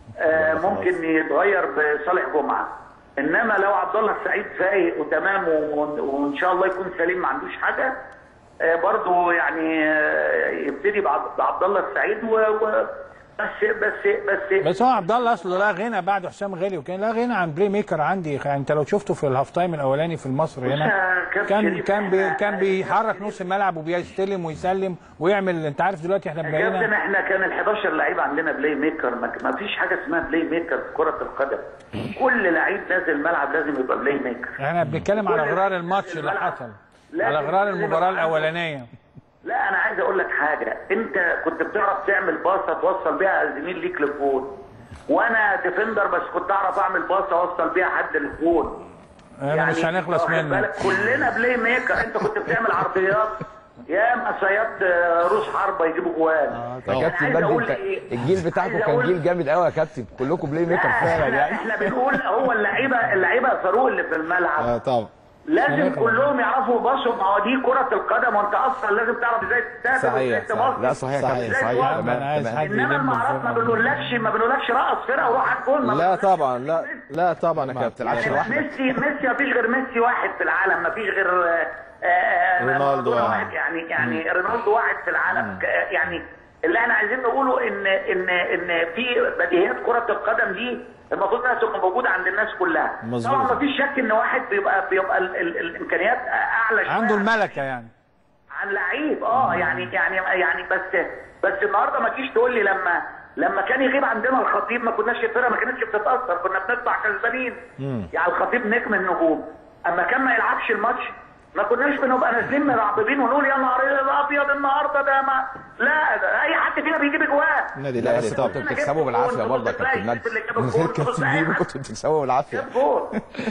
[SPEAKER 4] آه ممكن يتغير بصالح جمعه انما لو عبد الله السعيد فايق وتمام و- وان شاء الله يكون سليم ما عندوش حاجه آه برضه يعني آه يبتدي بعبد بعبد الله السعيد و, و بس بس بس
[SPEAKER 2] بس هو عبد الله اصله لا غنى بعد حسام غالي وكان لا غنى عن بلاي ميكر عندي يعني انت لو شفته في الهاف تايم الاولاني في مصر هنا
[SPEAKER 4] يا كابتن
[SPEAKER 2] كان
[SPEAKER 4] شريف،
[SPEAKER 2] كان بي
[SPEAKER 4] إحنا-
[SPEAKER 2] كان بيحرك نص الملعب وبيستلم ويسلم ويعمل انت عارف دلوقتي احنا
[SPEAKER 4] يا كابتن
[SPEAKER 2] بقينا
[SPEAKER 4] احنا كان ال 11 لعيب عندنا بلاي ميكر ما ما فيش حاجه اسمها بلاي ميكر في كره القدم كل لعيب نازل الملعب لازم يبقى بلاي ميكر
[SPEAKER 2] احنا بنتكلم على
[SPEAKER 4] كل
[SPEAKER 2] غرار الماتش اللي
[SPEAKER 4] الملعب.
[SPEAKER 2] حصل
[SPEAKER 4] لا،
[SPEAKER 2] على غرار
[SPEAKER 4] لازم
[SPEAKER 2] المباراه
[SPEAKER 4] يبقى عنده-
[SPEAKER 2] الاولانيه
[SPEAKER 4] لا انا عايز اقول لك حاجه انت كنت بتعرف تعمل باصه توصل بيها زميل ليك للجول وانا ديفندر بس كنت اعرف اعمل باصه اوصل بيها حد للجول
[SPEAKER 2] انا مش هنخلص
[SPEAKER 4] واخد
[SPEAKER 2] منك
[SPEAKER 4] بالك كلنا بلاي ميكر انت كنت بتعمل عرضيات يا مصياد روس حربه يجيبوا جوال
[SPEAKER 3] يا
[SPEAKER 4] أنا
[SPEAKER 3] كابتن
[SPEAKER 4] عايز
[SPEAKER 3] مجدي
[SPEAKER 4] أقول
[SPEAKER 3] انت
[SPEAKER 4] إيه؟
[SPEAKER 3] الجيل بتاعكم
[SPEAKER 4] عايز
[SPEAKER 3] كان
[SPEAKER 4] أقول-
[SPEAKER 3] جيل جامد قوي يا كابتن كلكم بلاي ميكر
[SPEAKER 4] لا،
[SPEAKER 3] فعلا
[SPEAKER 4] احنا,
[SPEAKER 3] يعني
[SPEAKER 4] احنا بنقول هو اللعيبه اللعيبه فاروق اللي في الملعب
[SPEAKER 1] آه طبعا
[SPEAKER 4] لازم كلهم يعرفوا باصوا ما هو دي كره القدم وانت اصلا لازم تعرف ازاي تستهدف
[SPEAKER 1] صحيح،
[SPEAKER 4] وازاي
[SPEAKER 1] صحيح.
[SPEAKER 4] تباصي.
[SPEAKER 3] لا صحيح يا
[SPEAKER 1] صحيح،
[SPEAKER 3] كابتن
[SPEAKER 4] صحيح.
[SPEAKER 3] صحيح
[SPEAKER 4] أنا
[SPEAKER 3] تمام
[SPEAKER 2] عايز
[SPEAKER 3] تمام
[SPEAKER 2] حد
[SPEAKER 4] انما
[SPEAKER 2] يلم
[SPEAKER 4] المهارات ما
[SPEAKER 2] الفرقة.
[SPEAKER 4] بنقولكش ما بنقولكش رقص فرقه وروح على الجول ما
[SPEAKER 1] لا
[SPEAKER 4] بنقولكش
[SPEAKER 1] طبعا لا لا طبعا يا كابتن
[SPEAKER 3] بتلعبش
[SPEAKER 1] عشان
[SPEAKER 3] لوحدك.
[SPEAKER 4] ميسي ميسي ما فيش غير ميسي واحد في العالم ما فيش غير آه، آه،
[SPEAKER 1] رونالدو،
[SPEAKER 4] مارادونا
[SPEAKER 1] آه.
[SPEAKER 4] واحد يعني يعني رونالدو واحد في العالم ك- يعني اللي احنا عايزين نقوله ان ان ان في بديهيات كره القدم دي المفروض انها تبقى موجوده عند الناس كلها
[SPEAKER 1] مظبوط.
[SPEAKER 4] طبعا ما فيش شك ان واحد بيبقى بيبقى ال ال الامكانيات اعلى شويه
[SPEAKER 2] عنده الملكه يعني
[SPEAKER 4] عن لعيب اه يعني يعني يعني بس بس النهارده ما تجيش تقول لي لما لما كان يغيب عندنا الخطيب ما كناش الفرقه ما كانتش بتتاثر كنا بنطلع كسبانين يعني الخطيب نجم النجوم اما كان ما يلعبش الماتش ما كناش بنبقى نازلين مرعببين ونقول يا نهار ابيض النهارده ده ما لا ده اي حد فينا بيجيب اجوان
[SPEAKER 1] النادي
[SPEAKER 3] لا
[SPEAKER 1] الاهلي
[SPEAKER 3] بس
[SPEAKER 1] طبعا
[SPEAKER 3] كنتوا بتكسبوا بالعافيه برضه يا كابتن مجدي من غير كابتن بيبو كنتوا بتكسبوا بالعافيه
[SPEAKER 4] جاب جول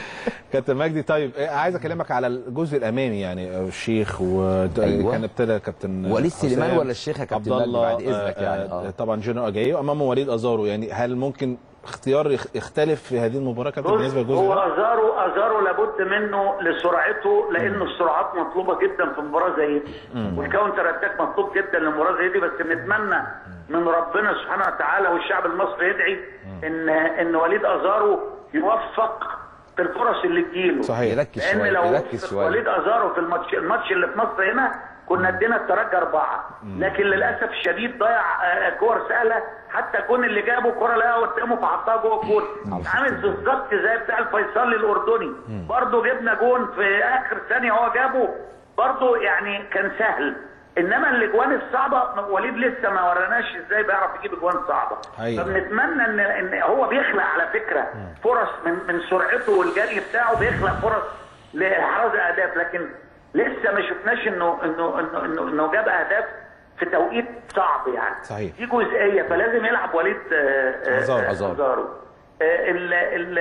[SPEAKER 1] كابتن مجدي طيب إيه، عايز اكلمك على الجزء الامامي يعني آه، الشيخ وكان
[SPEAKER 3] أيوة.
[SPEAKER 1] ابتدى كابتن
[SPEAKER 3] وليد سليمان
[SPEAKER 1] حسام،
[SPEAKER 3] ولا الشيخ يا كابتن
[SPEAKER 1] عبد
[SPEAKER 3] مجدي
[SPEAKER 1] الله
[SPEAKER 3] بعد إذنك
[SPEAKER 1] آه،
[SPEAKER 3] يعني؟
[SPEAKER 1] آه،
[SPEAKER 3] آه.
[SPEAKER 1] طبعا جونو اجايو امامه وليد ازارو يعني هل ممكن اختيار يخ- يختلف في هذه المباراه كابتن بالنسبه
[SPEAKER 4] بص
[SPEAKER 1] للجزء
[SPEAKER 4] هو
[SPEAKER 1] ده؟
[SPEAKER 4] ازارو ازارو لابد منه لسرعته لانه السرعات مطلوبه جدا في مباراه زي دي والكاونتر اتاك مطلوب جدا لمباراه زي دي بس نتمنى من ربنا سبحانه وتعالى والشعب المصري يدعي ان ان وليد ازارو يوفق في الفرص اللي تجيله
[SPEAKER 1] صحيح.
[SPEAKER 3] يركز
[SPEAKER 4] لان
[SPEAKER 3] شويه
[SPEAKER 4] لو
[SPEAKER 3] يركز
[SPEAKER 4] وفق
[SPEAKER 3] شويه
[SPEAKER 4] وليد ازارو في الماتش الماتش اللي في مصر هنا كنا ادينا الترجي اربعه لكن للاسف الشديد ضيع آه، كور سهله حتى الجون اللي جابه كره لقاها قدامه فحطها جوه الجون عامل بالظبط زي بتاع الفيصلي الاردني برضه جبنا جون في اخر ثانيه هو جابه برضه يعني كان سهل انما الاجوان الصعبه وليد لسه ما وراناش ازاي بيعرف يجيب اجوان صعبه
[SPEAKER 1] حقيقي.
[SPEAKER 4] فبنتمنى ان ان هو بيخلق على فكره فرص من من سرعته والجري بتاعه بيخلق فرص لاحراز اهداف لكن لسه ما شفناش انه انه انه انه, إنه جاب اهداف في توقيت صعب يعني
[SPEAKER 1] صحيح.
[SPEAKER 4] دي جزئيه فلازم يلعب وليد آه، آه،
[SPEAKER 1] أزارو.
[SPEAKER 4] آه،
[SPEAKER 3] أزارو.
[SPEAKER 4] أزارو. آه، ال ال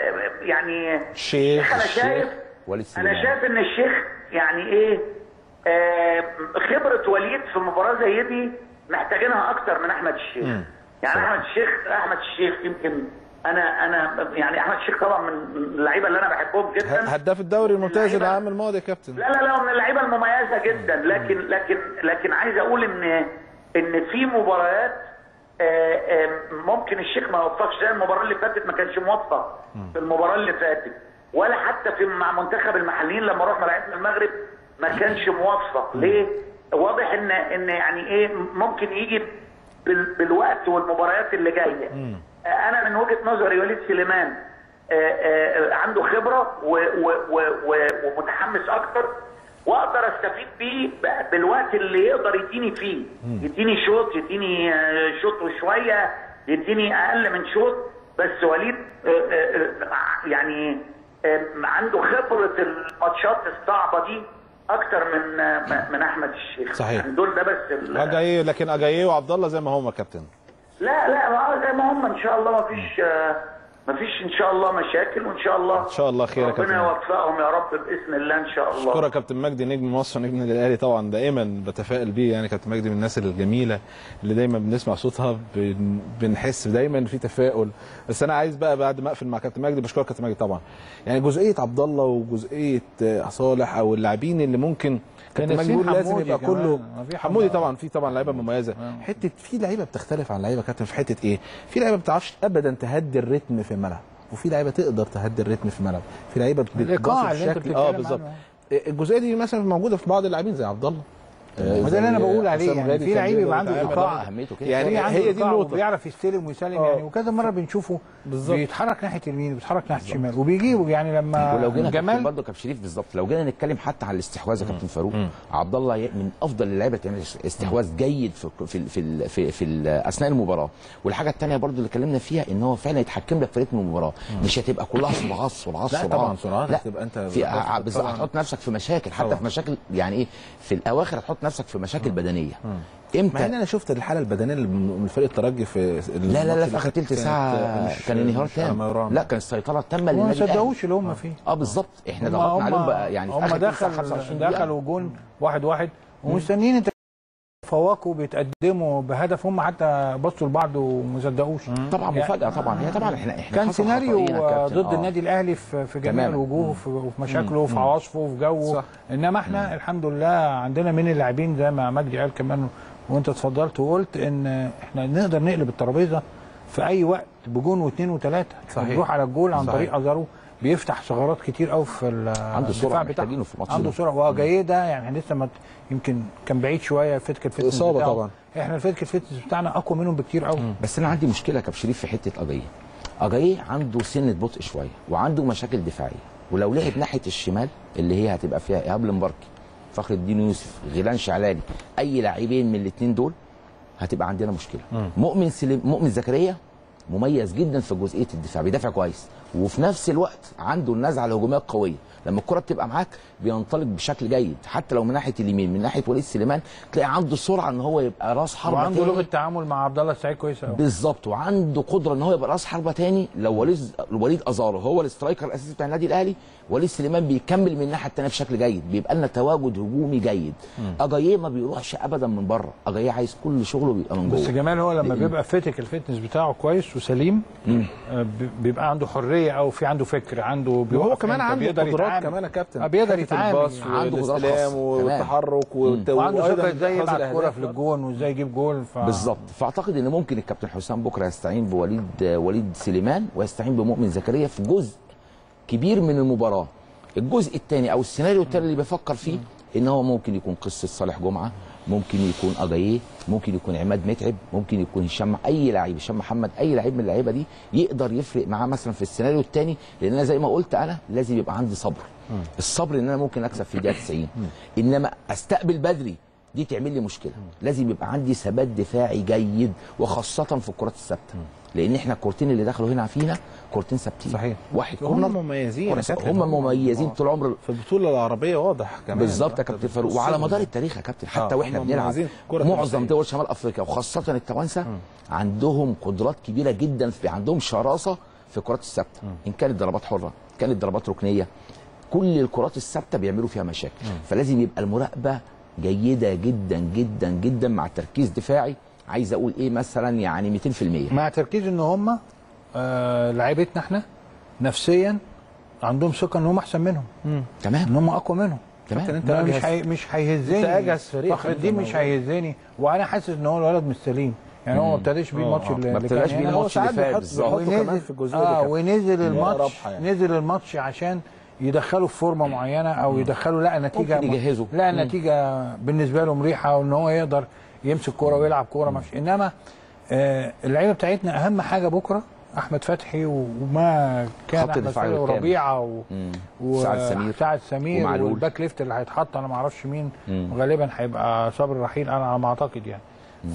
[SPEAKER 4] يعني
[SPEAKER 1] الشيخ
[SPEAKER 4] انا
[SPEAKER 3] الشيخ
[SPEAKER 4] شايف
[SPEAKER 3] وليد
[SPEAKER 4] انا
[SPEAKER 3] سليمان
[SPEAKER 4] شايف ان الشيخ يعني ايه آه خبره وليد في مباراه زي دي محتاجينها اكتر من احمد الشيخ يعني احمد الشيخ احمد الشيخ يمكن انا انا يعني احمد الشيخ طبعا من اللعيبه اللي انا بحبهم جدا
[SPEAKER 1] هداف الدوري الممتاز
[SPEAKER 4] اللعيبة-
[SPEAKER 1] العام الماضي يا كابتن
[SPEAKER 4] لا لا لا من اللعيبه المميزه جدا لكن لكن لكن عايز اقول ان ان في مباريات آه، آه، ممكن الشيخ ما يوفقش زي المباراه اللي فاتت ما كانش موفق في المباراه اللي فاتت ولا حتى في مع منتخب المحليين لما رحنا لعبنا المغرب ما كانش موفق ليه؟ واضح ان ان يعني ايه ممكن يجي بال- بالوقت والمباريات اللي جايه آه، انا من وجهه نظري وليد سليمان آه، آه، عنده خبره و- و- و- و- ومتحمس اكتر واقدر استفيد بيه ب- بالوقت اللي يقدر يديني فيه يديني شوط يديني آه، شوط وشويه يديني اقل من شوط بس وليد آه، آه، آه، يعني آه، عنده خبره الماتشات الصعبه دي اكتر من آه، من احمد الشيخ
[SPEAKER 1] صحيح.
[SPEAKER 4] يعني دول ده بس ال-
[SPEAKER 1] اجايو لكن اجايو وعبد الله زي ما هم كابتن
[SPEAKER 4] لا لا ما هو زي ما هم ان شاء الله ما فيش آه، مفيش ان شاء الله مشاكل وان شاء الله
[SPEAKER 1] ان شاء الله خير يا
[SPEAKER 4] ربنا
[SPEAKER 1] كابتن
[SPEAKER 4] يوفقهم يا رب باذن الله ان شاء الله
[SPEAKER 1] اشكرك كابتن مجدي نجم مصر نجم النادي الاهلي طبعا دائما بتفائل بيه يعني كابتن مجدي من الناس الجميله اللي دايما بنسمع صوتها بن- بنحس دايما في تفاؤل بس انا عايز بقى بعد ما اقفل مع كابتن مجدي بشكرك كابتن مجدي طبعا يعني جزئيه عبد الله وجزئيه آه، صالح او اللاعبين اللي ممكن كابتن مجدي
[SPEAKER 2] ناسيين
[SPEAKER 1] بيقول لازم
[SPEAKER 2] حمودي
[SPEAKER 1] يبقى
[SPEAKER 2] كمان.
[SPEAKER 1] كله
[SPEAKER 2] ما في
[SPEAKER 1] حمودي
[SPEAKER 2] حمودي.
[SPEAKER 1] طبعا في طبعا لعيبه مميزه حته في لعيبه بتختلف عن لعيبه كابتن في حته ايه في لعيبه ما بتعرفش ابدا تهدي الريتم في الملعب وفي لعيبه تقدر تهدي الريتم في الملعب في لعيبه بت-
[SPEAKER 2] الإيقاع
[SPEAKER 1] بتباصي
[SPEAKER 2] اللي أنت
[SPEAKER 1] بشكل اه
[SPEAKER 2] بتتكلم
[SPEAKER 1] بالظبط
[SPEAKER 2] عنه.
[SPEAKER 1] الجزئيه دي مثلا موجوده في بعض اللاعبين زي عبد الله
[SPEAKER 2] ما ده اللي انا بقول عليه يعني في لعيب يبقى عنده
[SPEAKER 1] ايقاع
[SPEAKER 2] ايقاع
[SPEAKER 3] اهميته كده
[SPEAKER 1] يعني
[SPEAKER 2] في عنده
[SPEAKER 1] هي دي
[SPEAKER 2] إيقاع
[SPEAKER 1] النقطه
[SPEAKER 2] وبيعرف يستلم ويسلم
[SPEAKER 1] آه.
[SPEAKER 2] يعني وكذا مره بنشوفه
[SPEAKER 1] بالظبط.
[SPEAKER 2] بيتحرك ناحيه اليمين وبيتحرك ناحيه الشمال وبيجيبه يعني لما
[SPEAKER 3] ولو جينا
[SPEAKER 2] جمال
[SPEAKER 3] برضه كابتن شريف بالظبط لو جينا نتكلم حتى عن الاستحواذ يا كابتن فاروق عبد الله ي- من افضل اللعيبه اللي تعمل استحواذ جيد في في في في, في, في اثناء المباراه والحاجه الثانيه برضه اللي اتكلمنا فيها ان هو فعلا يتحكم لك في رتم المباراه مش هتبقى كلها سرعات سرعات
[SPEAKER 1] لا
[SPEAKER 3] سرعات
[SPEAKER 1] طبعا سرعات
[SPEAKER 3] لا
[SPEAKER 1] هتبقى انت
[SPEAKER 3] في
[SPEAKER 1] بتاخد
[SPEAKER 3] بالظبط
[SPEAKER 1] طبعاً.
[SPEAKER 3] هتحط نفسك في مشاكل حتى
[SPEAKER 1] طبعاً.
[SPEAKER 3] في مشاكل يعني ايه في الاواخر هتحط نفسك في مشاكل بدنيه
[SPEAKER 1] مع ان
[SPEAKER 3] امتى
[SPEAKER 1] انا شفت الحاله البدنيه اللي من فريق الترجي في
[SPEAKER 3] لا لا لا في اخر تلت ساعه كان انهيار تام لا كان السيطره التامه
[SPEAKER 2] ما
[SPEAKER 3] للنادي الأهلي.
[SPEAKER 2] صدقوش اللي هم فيه
[SPEAKER 3] اه بالظبط احنا
[SPEAKER 2] هم-
[SPEAKER 3] ضغطنا عليهم
[SPEAKER 2] هم-
[SPEAKER 3] بقى يعني في
[SPEAKER 2] هم
[SPEAKER 3] اخر تلت ساعة
[SPEAKER 2] دخل
[SPEAKER 3] 25 دقيقة.
[SPEAKER 2] دخلوا جون واحد واحد ومستنيين انت فوقوا بيتقدموا بهدف هم حتى بصوا لبعض وما صدقوش
[SPEAKER 3] طبعا
[SPEAKER 2] يعني-
[SPEAKER 3] مفاجاه طبعا هي طبعا احنا احنا
[SPEAKER 2] كان
[SPEAKER 3] حصل
[SPEAKER 2] سيناريو
[SPEAKER 3] خطأين يا كابتن.
[SPEAKER 2] ضد
[SPEAKER 3] آه.
[SPEAKER 2] النادي الاهلي في في جميع
[SPEAKER 3] تماماً.
[SPEAKER 2] الوجوه وفي وفي مشاكله وفي عواصفه وفي جوه
[SPEAKER 1] صح.
[SPEAKER 2] انما احنا الحمد لله عندنا من اللاعبين زي ما مجدي قال كمان وانت اتفضلت وقلت ان احنا نقدر نقلب الترابيزه في اي وقت بجون واثنين وثلاثه
[SPEAKER 1] صحيح.
[SPEAKER 2] بنروح على الجول عن
[SPEAKER 1] صحيح.
[SPEAKER 2] طريق ازارو بيفتح ثغرات كتير قوي في ال-
[SPEAKER 3] عنده
[SPEAKER 2] الدفاع
[SPEAKER 3] سرعة
[SPEAKER 2] بتاعه.
[SPEAKER 3] محتاجينه في الماتش
[SPEAKER 2] عنده
[SPEAKER 3] ده.
[SPEAKER 2] سرعه وجيده يعني احنا لسه ما يمكن كان بعيد شويه فتك الفتنس
[SPEAKER 1] إصابة
[SPEAKER 2] بتاعه.
[SPEAKER 1] طبعاً.
[SPEAKER 2] احنا الفتك الفتنس بتاعنا اقوى منهم بكتير قوي
[SPEAKER 3] بس انا عندي مشكله يا كابتن شريف في حته اجاييه اجاييه عنده سنه بطء شويه وعنده مشاكل دفاعيه ولو لعب ناحيه الشمال اللي هي هتبقى فيها ايهاب المباركي فخر الدين يوسف غيلان شعلاني اي لاعبين من الاثنين دول هتبقى عندنا مشكله مؤمن سليم مؤمن زكريا مميز جدا في جزئيه الدفاع بيدافع كويس وفي نفس الوقت عنده النزعه الهجوميه القويه لما الكره بتبقى معاك بينطلق بشكل جيد حتى لو من ناحيه اليمين من ناحيه وليد سليمان تلاقي عنده سرعه ان هو يبقى راس حربه
[SPEAKER 2] وعنده
[SPEAKER 3] تاني.
[SPEAKER 2] لغه تعامل مع عبد الله السعيد كويسه قوي
[SPEAKER 3] بالظبط وعنده قدره ان هو يبقى راس حربه تاني لو وليد وليد ازارو هو الاسترايكر الاساسي بتاع النادي الاهلي وليد سليمان بيكمل من الناحيه الثانيه بشكل جيد بيبقى لنا تواجد هجومي جيد اجاييه ما بيروحش ابدا من بره اجاييه عايز كل شغله بيبقى من
[SPEAKER 2] بس
[SPEAKER 3] جوه
[SPEAKER 2] جمال هو لما
[SPEAKER 3] لأن-
[SPEAKER 2] بيبقى فاتك الفتنس بتاعه كويس وسليم آه، بي- بيبقى عنده حريه او في عنده فكر عنده
[SPEAKER 1] وهو
[SPEAKER 2] بيوقف
[SPEAKER 1] كمان
[SPEAKER 2] إمتى،
[SPEAKER 1] عنده
[SPEAKER 2] بيقدر
[SPEAKER 1] قدرات
[SPEAKER 2] يتعامل.
[SPEAKER 1] كمان يا كابتن
[SPEAKER 2] آه، بيقدر
[SPEAKER 1] حتة
[SPEAKER 2] يتعامل
[SPEAKER 1] الباص
[SPEAKER 2] يعني.
[SPEAKER 3] عنده قدرات
[SPEAKER 1] والاستلام
[SPEAKER 3] خاصة.
[SPEAKER 1] والتحرك والت-
[SPEAKER 2] وعنده
[SPEAKER 1] وأيضاً
[SPEAKER 2] فكره ازاي
[SPEAKER 1] إحراز
[SPEAKER 2] يبعت كوره
[SPEAKER 1] الأهداف.
[SPEAKER 2] في الجون وازاي يجيب جول ف...
[SPEAKER 3] بالظبط فاعتقد ان ممكن الكابتن حسام بكره يستعين بوليد وليد سليمان ويستعين بمؤمن زكريا في جزء كبير من المباراه الجزء الثاني او السيناريو الثاني اللي بفكر فيه ان هو ممكن يكون قصه صالح جمعه ممكن يكون اجاييه ممكن يكون عماد متعب ممكن يكون هشام اي لعيب هشام محمد اي لعيب من اللعيبه دي يقدر يفرق معاه مثلا في السيناريو الثاني لان انا زي ما قلت انا لازم يبقى عندي صبر الصبر ان انا ممكن اكسب في الدقيقه 90 انما استقبل بدري دي تعمل لي مشكله لازم يبقى عندي ثبات دفاعي جيد وخاصه في الكرات الثابته لان احنا الكورتين اللي دخلوا هنا فينا كورتين ثابتين
[SPEAKER 1] صحيح.
[SPEAKER 3] واحد
[SPEAKER 1] هم
[SPEAKER 3] كورنر
[SPEAKER 1] مميزين
[SPEAKER 3] كرة
[SPEAKER 1] يا
[SPEAKER 3] ثابتة.
[SPEAKER 1] كابتن.
[SPEAKER 3] هم مميزين طول عمر
[SPEAKER 1] في البطوله العربيه واضح كمان
[SPEAKER 3] بالظبط يا كابتن فاروق وعلى
[SPEAKER 1] الصبر.
[SPEAKER 3] مدار التاريخ يا كابتن حتى
[SPEAKER 1] آه،
[SPEAKER 3] واحنا
[SPEAKER 1] هم
[SPEAKER 3] بنلعب
[SPEAKER 1] مميزين. كرة
[SPEAKER 3] معظم
[SPEAKER 1] تمثيل.
[SPEAKER 3] دول شمال افريقيا وخاصه التوانسه عندهم قدرات كبيره جدا في عندهم شراسه في الكرات الثابته ان كانت ضربات حره كانت ضربات ركنيه كل الكرات الثابته بيعملوا فيها مشاكل فلازم يبقى المراقبه جيده جدا جدا جدا مع تركيز دفاعي عايز اقول ايه مثلا يعني 200%
[SPEAKER 2] مع تركيز ان هم آه لعيبتنا احنا نفسيا عندهم ثقه ان هم احسن منهم
[SPEAKER 3] تمام
[SPEAKER 2] ان هم اقوى منهم
[SPEAKER 3] تمام
[SPEAKER 1] انت
[SPEAKER 2] أنا مش
[SPEAKER 1] أجهز-
[SPEAKER 2] هي... مش هيهزني
[SPEAKER 1] أنت أجهز فريق
[SPEAKER 2] فخر
[SPEAKER 1] أنت
[SPEAKER 2] الدين مش
[SPEAKER 1] موجود.
[SPEAKER 2] هيهزني وانا حاسس ان هو الولد مش سليم يعني هو ما ابتداش بيه
[SPEAKER 1] آه،
[SPEAKER 2] الماتش
[SPEAKER 1] آه.
[SPEAKER 2] اللي
[SPEAKER 3] ما
[SPEAKER 2] اللي
[SPEAKER 3] ابتداش
[SPEAKER 2] كان
[SPEAKER 3] بيه
[SPEAKER 2] هنا.
[SPEAKER 1] هو
[SPEAKER 3] الماتش
[SPEAKER 1] ساعات
[SPEAKER 3] اللي فات
[SPEAKER 1] بيحط-
[SPEAKER 3] بالظبط
[SPEAKER 1] بيحطه كمان في الجزئيه دي
[SPEAKER 2] اه
[SPEAKER 1] كابتن.
[SPEAKER 2] ونزل
[SPEAKER 1] هي
[SPEAKER 2] الماتش
[SPEAKER 1] رابحة يعني.
[SPEAKER 2] نزل الماتش عشان يدخله في فورمه معينه او يدخله لقى نتيجه
[SPEAKER 3] ممكن يجهزه.
[SPEAKER 2] لا نتيجه بالنسبه له مريحه وان هو يقدر يمسك كوره ويلعب كوره مش انما آه اللعيبه بتاعتنا اهم حاجه بكره احمد فتحي وما كان
[SPEAKER 3] خط
[SPEAKER 2] احمد
[SPEAKER 3] الدفاع
[SPEAKER 2] فتحي
[SPEAKER 3] بالكامل.
[SPEAKER 2] وربيعه و...
[SPEAKER 3] مم. سعد سمير
[SPEAKER 2] سعد سمير
[SPEAKER 3] ومعلول.
[SPEAKER 2] والباك ليفت اللي هيتحط انا ما اعرفش مين
[SPEAKER 3] مم.
[SPEAKER 2] غالبا هيبقى صبري رحيل انا على ما اعتقد يعني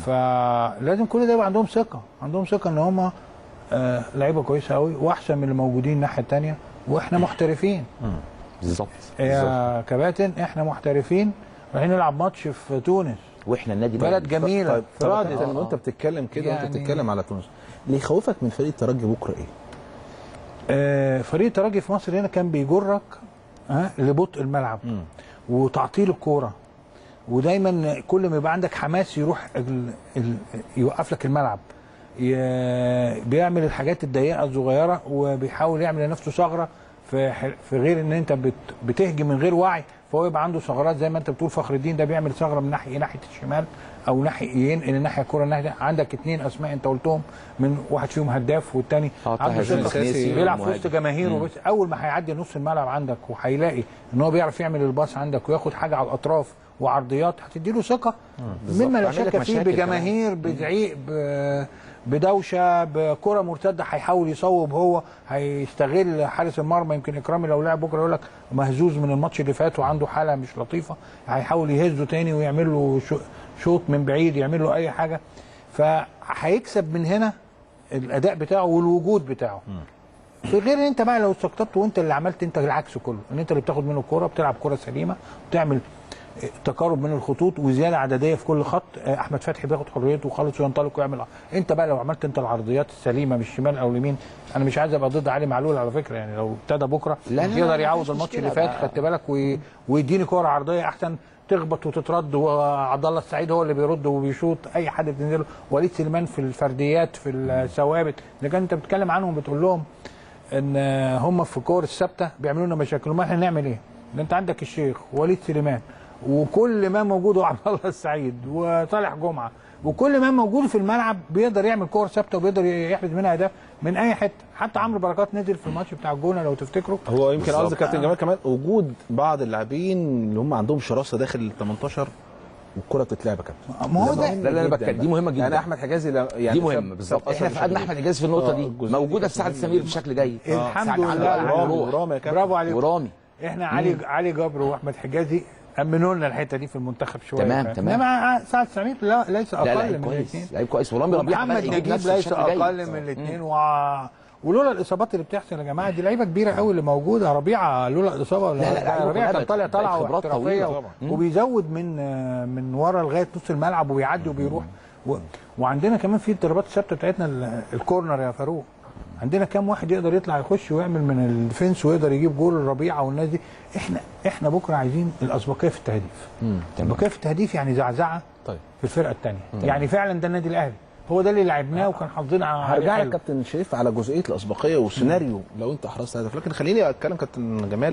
[SPEAKER 2] فلازم كل ده يبقى عندهم ثقه عندهم ثقه ان هم آه لعيبه كويسه قوي واحسن من اللي موجودين الناحيه الثانيه واحنا محترفين
[SPEAKER 3] بالظبط بالظبط.
[SPEAKER 2] يا كباتن احنا محترفين رايحين نلعب ماتش في تونس
[SPEAKER 3] واحنا النادي
[SPEAKER 2] بلد
[SPEAKER 3] الأهلي.
[SPEAKER 2] جميله
[SPEAKER 1] طيب
[SPEAKER 2] فرادس
[SPEAKER 1] طب وانت بتتكلم كده وانت
[SPEAKER 2] يعني-
[SPEAKER 1] بتتكلم على تونس اللي يخوفك من فريق الترجي بكره ايه؟
[SPEAKER 2] آه، فريق الترجي في مصر هنا كان بيجرك ها لبطء الملعب وتعطيل الكوره ودايما كل ما يبقى عندك حماس يروح ال... ال... يوقف لك الملعب ي... بيعمل الحاجات الضيقه الصغيره وبيحاول يعمل لنفسه ثغره في ح... في غير ان انت بت... بتهجم من غير وعي فهو يبقى عنده ثغرات زي ما انت بتقول فخر الدين ده بيعمل ثغره من ناحيه ناحيه الشمال او ناحيه ينقل الناحيه الكوره الناحيه عندك اثنين اسماء انت قلتهم من واحد فيهم هداف والتاني
[SPEAKER 3] اه طاهر
[SPEAKER 2] عنده ثقة
[SPEAKER 3] الخنيسي
[SPEAKER 2] بيلعب في
[SPEAKER 3] ومهاجم.
[SPEAKER 2] وسط جماهيره بس اول ما هيعدي نص الملعب عندك وهيلاقي ان هو بيعرف يعمل الباص عندك وياخد حاجه على الاطراف وعرضيات هتدي له ثقه مما لا
[SPEAKER 3] تعمل لك
[SPEAKER 2] شك فيه
[SPEAKER 3] مشاكل
[SPEAKER 2] بجماهير بزعيق ب- بدوشه بكره مرتده هيحاول يصوب هو هيستغل حارس المرمى يمكن اكرامي لو لعب بكره يقول لك مهزوز من الماتش اللي فات وعنده حاله مش لطيفه هيحاول يهزه تاني ويعمل له شو- شوط من بعيد يعمل له اي حاجه فهيكسب من هنا الاداء بتاعه والوجود بتاعه في غير ان انت بقى لو استقطبت وانت اللي عملت انت العكس كله ان انت اللي بتاخد منه الكوره بتلعب كوره سليمه بتعمل تقارب من الخطوط وزياده عدديه في كل خط آه، احمد فتحي بياخد حريته خالص وينطلق ويعمل انت بقى لو عملت انت العرضيات السليمه من الشمال او اليمين انا مش عايز ابقى ضد علي معلول على فكره يعني لو ابتدى بكره
[SPEAKER 3] لا، لا،
[SPEAKER 2] يقدر
[SPEAKER 3] لا،
[SPEAKER 2] يعوض
[SPEAKER 3] مفيش
[SPEAKER 2] الماتش
[SPEAKER 3] مشكلة
[SPEAKER 2] اللي فات
[SPEAKER 3] بقى.
[SPEAKER 2] خدت بالك وي- ويديني كوره عرضيه احسن تخبط وتترد وعبد الله السعيد هو اللي بيرد وبيشوط اي حد بتنزله وليد سليمان في الفرديات في الثوابت اللي كان انت بتتكلم عنهم بتقول لهم ان هم في الكور الثابته بيعملوا لنا مشاكل ما احنا نعمل ايه؟ ده انت عندك الشيخ وليد سليمان وكل ما موجود هو عبد الله السعيد وصالح جمعه وكل ما موجود في الملعب بيقدر يعمل كور ثابته وبيقدر يحرز منها اهداف من اي حته حتى عمرو بركات نزل في الماتش بتاع الجونه لو تفتكروا
[SPEAKER 1] هو يمكن
[SPEAKER 3] بالظبط.
[SPEAKER 1] قصدي كابتن جمال كمان وجود بعض اللاعبين اللي هم عندهم شراسه داخل ال 18 والكره بتتلعب يا كابتن
[SPEAKER 2] ما هو ده
[SPEAKER 3] لا، لا، أنا بتكلم- دي مهمة جدا.
[SPEAKER 1] يعني احمد حجازي لا- يعني
[SPEAKER 3] دي مهمه
[SPEAKER 1] ساب-
[SPEAKER 3] بالظبط
[SPEAKER 1] ساب
[SPEAKER 3] احنا
[SPEAKER 1] أثر
[SPEAKER 3] فقدنا
[SPEAKER 1] بشكل
[SPEAKER 3] احمد حجاز في النقطه
[SPEAKER 1] آه،
[SPEAKER 3] دي
[SPEAKER 1] الجزئية دي
[SPEAKER 3] موجوده
[SPEAKER 1] كانت
[SPEAKER 3] في سعد
[SPEAKER 1] مهمة
[SPEAKER 3] سمير
[SPEAKER 1] جدا.
[SPEAKER 3] بشكل جيد
[SPEAKER 2] الحمد
[SPEAKER 3] سعد علي
[SPEAKER 2] لله
[SPEAKER 3] علي
[SPEAKER 1] ورامي
[SPEAKER 3] وروح.
[SPEAKER 1] ورامي يا كابتن
[SPEAKER 2] برافو عليك
[SPEAKER 3] ورامي
[SPEAKER 2] احنا علي علي جبر واحمد حجازي امنوا لنا الحته دي في المنتخب شويه
[SPEAKER 3] تمام، تمام.
[SPEAKER 2] انما سعد سمير لا ليس
[SPEAKER 3] لا
[SPEAKER 2] اقل
[SPEAKER 3] لعيب
[SPEAKER 2] من
[SPEAKER 3] كويس
[SPEAKER 2] الاثنين
[SPEAKER 3] لعيب كويس ورامي ربيعه
[SPEAKER 2] محمد
[SPEAKER 3] بدأ يجيب
[SPEAKER 2] نجيب
[SPEAKER 3] نفسه
[SPEAKER 2] ليس
[SPEAKER 3] بشكل جيد.
[SPEAKER 2] اقل من الاثنين و... ولولا الاصابات اللي بتحصل يا جماعه دي لعيبه كبيره قوي اللي موجوده ربيعه لولا الاصابه
[SPEAKER 3] لا، لا، لعيبة
[SPEAKER 2] ربيعه كان
[SPEAKER 3] كلها
[SPEAKER 2] طالع
[SPEAKER 3] بقت
[SPEAKER 2] طالعه
[SPEAKER 3] خبرات
[SPEAKER 2] واحترافيه
[SPEAKER 3] طويلة
[SPEAKER 2] و-
[SPEAKER 3] طبعا.
[SPEAKER 2] وبيزود من من ورا لغايه نص الملعب وبيعدي وبيروح و... وعندنا كمان في الضربات الثابته بتاعتنا ال- الكورنر يا فاروق عندنا كام واحد يقدر يطلع يخش ويعمل من الديفنس ويقدر يجيب جول الربيعه والناس دي احنا احنا بكره عايزين الاسبقيه في التهديف
[SPEAKER 3] تمام.
[SPEAKER 2] الاسبقيه في التهديف يعني زعزعه
[SPEAKER 1] طيب
[SPEAKER 2] في الفرقه الثانيه يعني فعلا ده النادي الاهلي هو ده اللي لعبناه وكان حافظين على
[SPEAKER 1] هرجع لك
[SPEAKER 2] حلو.
[SPEAKER 1] كابتن شريف على جزئيه الاسبقيه والسيناريو لو انت احرزت هدف لكن خليني اتكلم كابتن جمال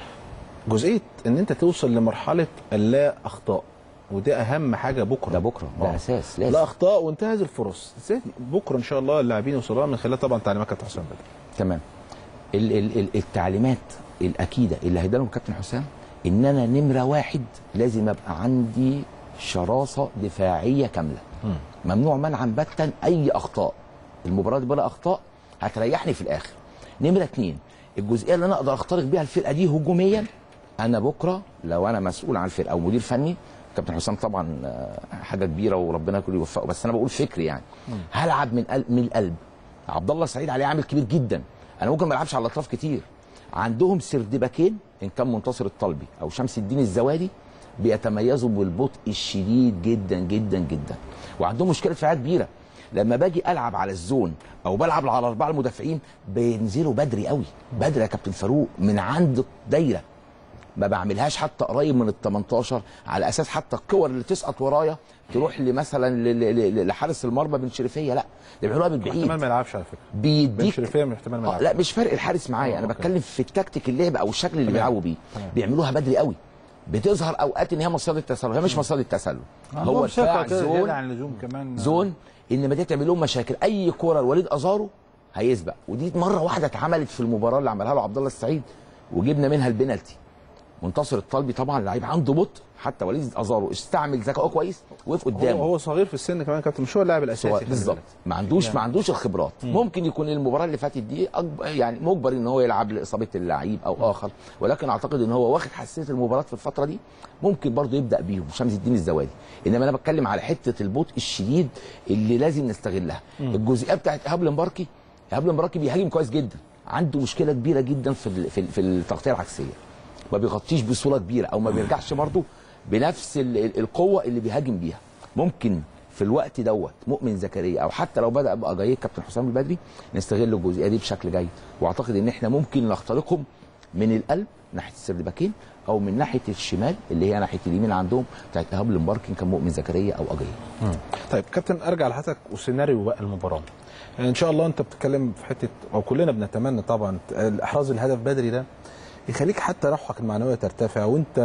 [SPEAKER 1] جزئيه ان انت توصل لمرحله اللا اخطاء وده اهم حاجه بكره
[SPEAKER 3] ده بكره
[SPEAKER 1] آه.
[SPEAKER 3] ده اساس لازم
[SPEAKER 1] لا اخطاء وانتهاز الفرص ازاي بكره ان شاء الله اللاعبين يوصلوها من خلال طبعا تعليمات كابتن حسام بدري
[SPEAKER 3] تمام ال ال ال التعليمات الاكيده اللي هيديها لهم كابتن حسام ان انا نمره واحد لازم ابقى عندي شراسه دفاعيه كامله ممنوع منعا باتا اي اخطاء المباراه دي بلا اخطاء هتريحني في الاخر نمره اتنين الجزئيه اللي انا اقدر اخترق بيها الفرقه دي هجوميا انا بكره لو انا مسؤول عن الفرقه او مدير فني كابتن حسام طبعا آه، حاجه كبيره وربنا يكون يوفقه بس انا بقول فكري يعني هلعب من قلب من القلب عبد الله سعيد عليه عامل كبير جدا انا ممكن ما العبش على الاطراف كتير عندهم سردباكين ان كان منتصر الطلبي او شمس الدين الزوادي بيتميزوا بالبطء الشديد جدا جدا جدا وعندهم مشكله دفاعيه كبيره لما باجي العب على الزون او بلعب على اربعه المدافعين بينزلوا بدري قوي بدري يا كابتن فاروق من عند الدايره ما بعملهاش حتى قريب من ال 18 على اساس حتى الكور اللي تسقط ورايا تروح لي مثلا ل- ل- ل- لحارس المرمى بن شريفيه لا ده بيعملوها من
[SPEAKER 1] احتمال
[SPEAKER 3] بعيد
[SPEAKER 1] ما يلعبش على فكره بن
[SPEAKER 3] بيديك
[SPEAKER 1] شريفيه من احتمال ما
[SPEAKER 3] آه
[SPEAKER 1] يلعبش
[SPEAKER 3] لا مش فرق الحارس معايا
[SPEAKER 1] آه،
[SPEAKER 3] انا
[SPEAKER 1] أوكي.
[SPEAKER 3] بتكلم في التكتيك اللعب او الشكل اللي بيلعبوا بيه بيعملوها بدري قوي بتظهر اوقات ان هي مصيده تسلل هي مش مصيده تسلل هو دفاع
[SPEAKER 2] زون
[SPEAKER 3] زون
[SPEAKER 2] عن اللزوم كمان
[SPEAKER 3] زون انما دي تعمل لهم مشاكل اي كوره لوليد ازارو هيسبق ودي مره واحده اتعملت في المباراه اللي عملها له عبد الله السعيد وجبنا منها البنالتي منتصر الطلبي طبعا لعيب عنده بطء حتى وليد ازارو استعمل ذكائه كويس وقف
[SPEAKER 1] هو,
[SPEAKER 3] قدامه
[SPEAKER 1] هو صغير في السن كمان يا كابتن مش هو اللاعب الاساسي
[SPEAKER 3] سواء
[SPEAKER 1] خلي
[SPEAKER 3] بالظبط
[SPEAKER 1] بالك.
[SPEAKER 3] ما عندوش ما عندوش الخبرات ممكن يكون المباراه اللي فاتت دي أكبر يعني مجبر ان هو يلعب لاصابه اللعيب او اخر ولكن اعتقد ان هو واخد حساسيه المباراه في الفتره دي ممكن برضه يبدا بيهم شمس الدين الزوادي انما انا بتكلم على حته البطء الشديد اللي لازم نستغلها الجزئيه بتاعت ايهاب المباركي ايهاب المباركي بيهاجم كويس جدا عنده مشكله كبيره جدا في ال- في ال- في التغطيه العكسيه ما بيغطيش بصوره كبيره او ما بيرجعش برضه بنفس ال- ال- القوه اللي بيهاجم بيها ممكن في الوقت دوت مؤمن زكريا او حتى لو بدا باجاييه كابتن حسام البدري نستغل الجزئيه دي بشكل جيد واعتقد ان احنا ممكن نخترقهم من القلب ناحيه السردباكين او من ناحيه الشمال اللي هي ناحيه اليمين عندهم بتاعت ايهاب المباركين كان مؤمن زكريا او اجاييه
[SPEAKER 1] طيب كابتن ارجع لحضرتك وسيناريو بقى المباراه يعني ان شاء الله انت بتتكلم في حته او كلنا بنتمنى طبعا احراز الهدف بدري ده يخليك حتى روحك المعنويه ترتفع وانت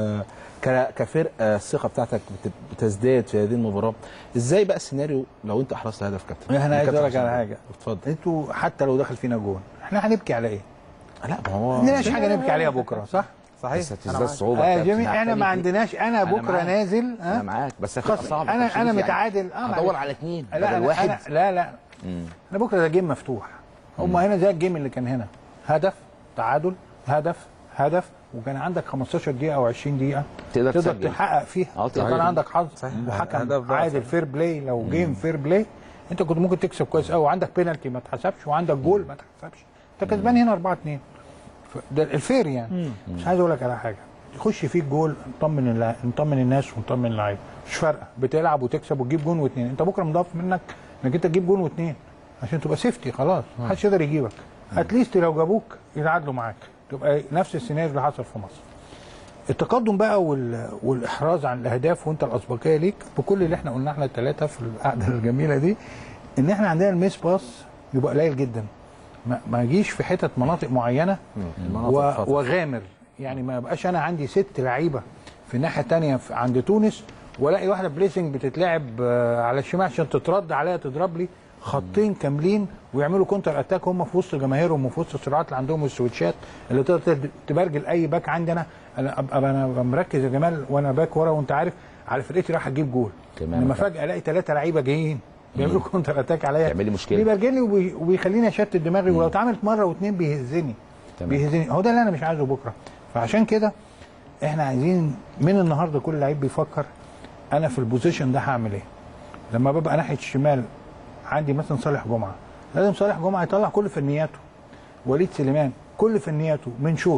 [SPEAKER 1] ك- كفرقه الثقه بتاعتك بت- بتزداد في هذه المباراه ازاي بقى السيناريو لو انت احرزت هدف كابتن
[SPEAKER 2] احنا عايز
[SPEAKER 1] كابتن
[SPEAKER 2] اقول لك على
[SPEAKER 1] حسام.
[SPEAKER 2] حاجه
[SPEAKER 1] اتفضل
[SPEAKER 2] انتوا حتى لو دخل فينا جون احنا هنبكي على ايه؟
[SPEAKER 1] لا ما هو
[SPEAKER 2] ما عندناش حاجه نبكي عليها بكره صح؟ صحيح
[SPEAKER 3] بس هتزداد صعوبه
[SPEAKER 2] آه
[SPEAKER 3] يا كابتن.
[SPEAKER 2] جميل احنا ما عندناش انا بكره
[SPEAKER 3] معاك.
[SPEAKER 2] نازل
[SPEAKER 3] انا
[SPEAKER 2] ها
[SPEAKER 3] معاك بس هتبقى
[SPEAKER 2] خلاص
[SPEAKER 3] صعبه
[SPEAKER 2] انا
[SPEAKER 3] كابتن
[SPEAKER 2] انا
[SPEAKER 3] شريف
[SPEAKER 2] متعادل اه
[SPEAKER 3] هدور
[SPEAKER 2] معلش.
[SPEAKER 3] على اثنين
[SPEAKER 2] لا
[SPEAKER 3] بدل
[SPEAKER 2] أنا
[SPEAKER 3] واحد
[SPEAKER 2] أنا لا لا
[SPEAKER 3] مم.
[SPEAKER 2] انا بكره ده جيم مفتوح هم هنا زي الجيم اللي كان هنا هدف تعادل هدف هدف وكان عندك 15 دقيقه او 20 دقيقه
[SPEAKER 3] تقدر
[SPEAKER 2] تقدر
[SPEAKER 3] تسجل.
[SPEAKER 2] تحقق فيها
[SPEAKER 3] اه
[SPEAKER 2] لو كان
[SPEAKER 3] صحيح.
[SPEAKER 2] عندك حظ
[SPEAKER 1] هدف
[SPEAKER 2] وحكم
[SPEAKER 1] بقى
[SPEAKER 2] عادل فير بلاي لو جيم فير بلاي انت كنت ممكن تكسب كويس قوي وعندك بينالتي ما اتحسبش وعندك جول ما اتحسبش انت كسبان هنا 4 2 ده الفير يعني مش عايز اقول لك على حاجه يخش فيك جول نطمن الل- نطمن الناس ونطمن اللعيبه مش فارقه بتلعب وتكسب وتجيب جون واثنين انت بكره مضاف منك انك انت تجيب جون واثنين عشان تبقى سيفتي خلاص محدش يقدر يجيبك اتليست لو جابوك يتعادلوا معاك تبقى نفس السيناريو اللي حصل في مصر التقدم بقى وال... والاحراز عن الاهداف وانت الاسبقيه ليك بكل اللي احنا قلنا احنا الثلاثه في القعده الجميله دي ان احنا عندنا الميس باس يبقى قليل جدا ما, ما يجيش في حتت مناطق معينه
[SPEAKER 1] المناطق
[SPEAKER 2] و...
[SPEAKER 1] خطر.
[SPEAKER 2] وغامر يعني ما يبقاش انا عندي ست لعيبه في الناحيه الثانيه عند تونس والاقي واحده بليسنج بتتلعب آه، على الشمال عشان تترد عليها تضرب لي خطين كاملين ويعملوا كونتر اتاك هم في وسط جماهيرهم وفي وسط الصراعات اللي عندهم والسويتشات اللي تقدر تد- تبرجل اي باك عندي انا انا ابقى انا أبقى مركز يا جمال وانا باك ورا وانت عارف على فرقتي راح اجيب جول
[SPEAKER 3] تمام.
[SPEAKER 2] لما فجاه الاقي ثلاثه لعيبه جايين بيعملوا كونتر اتاك عليا
[SPEAKER 3] تعمل لي مشكلة.
[SPEAKER 2] بيبرجلني وبي- وبيخليني اشتت دماغي ولو اتعملت مره واثنين بيهزني
[SPEAKER 3] تمام.
[SPEAKER 2] بيهزني هو ده اللي انا مش عايزه بكره فعشان كده احنا عايزين من النهارده كل لعيب بيفكر انا في البوزيشن ده هعمل ايه لما ببقى ناحيه الشمال عندي مثلا صالح جمعه لازم صالح جمعه يطلع كل فنياته وليد سليمان كل فنياته من شوط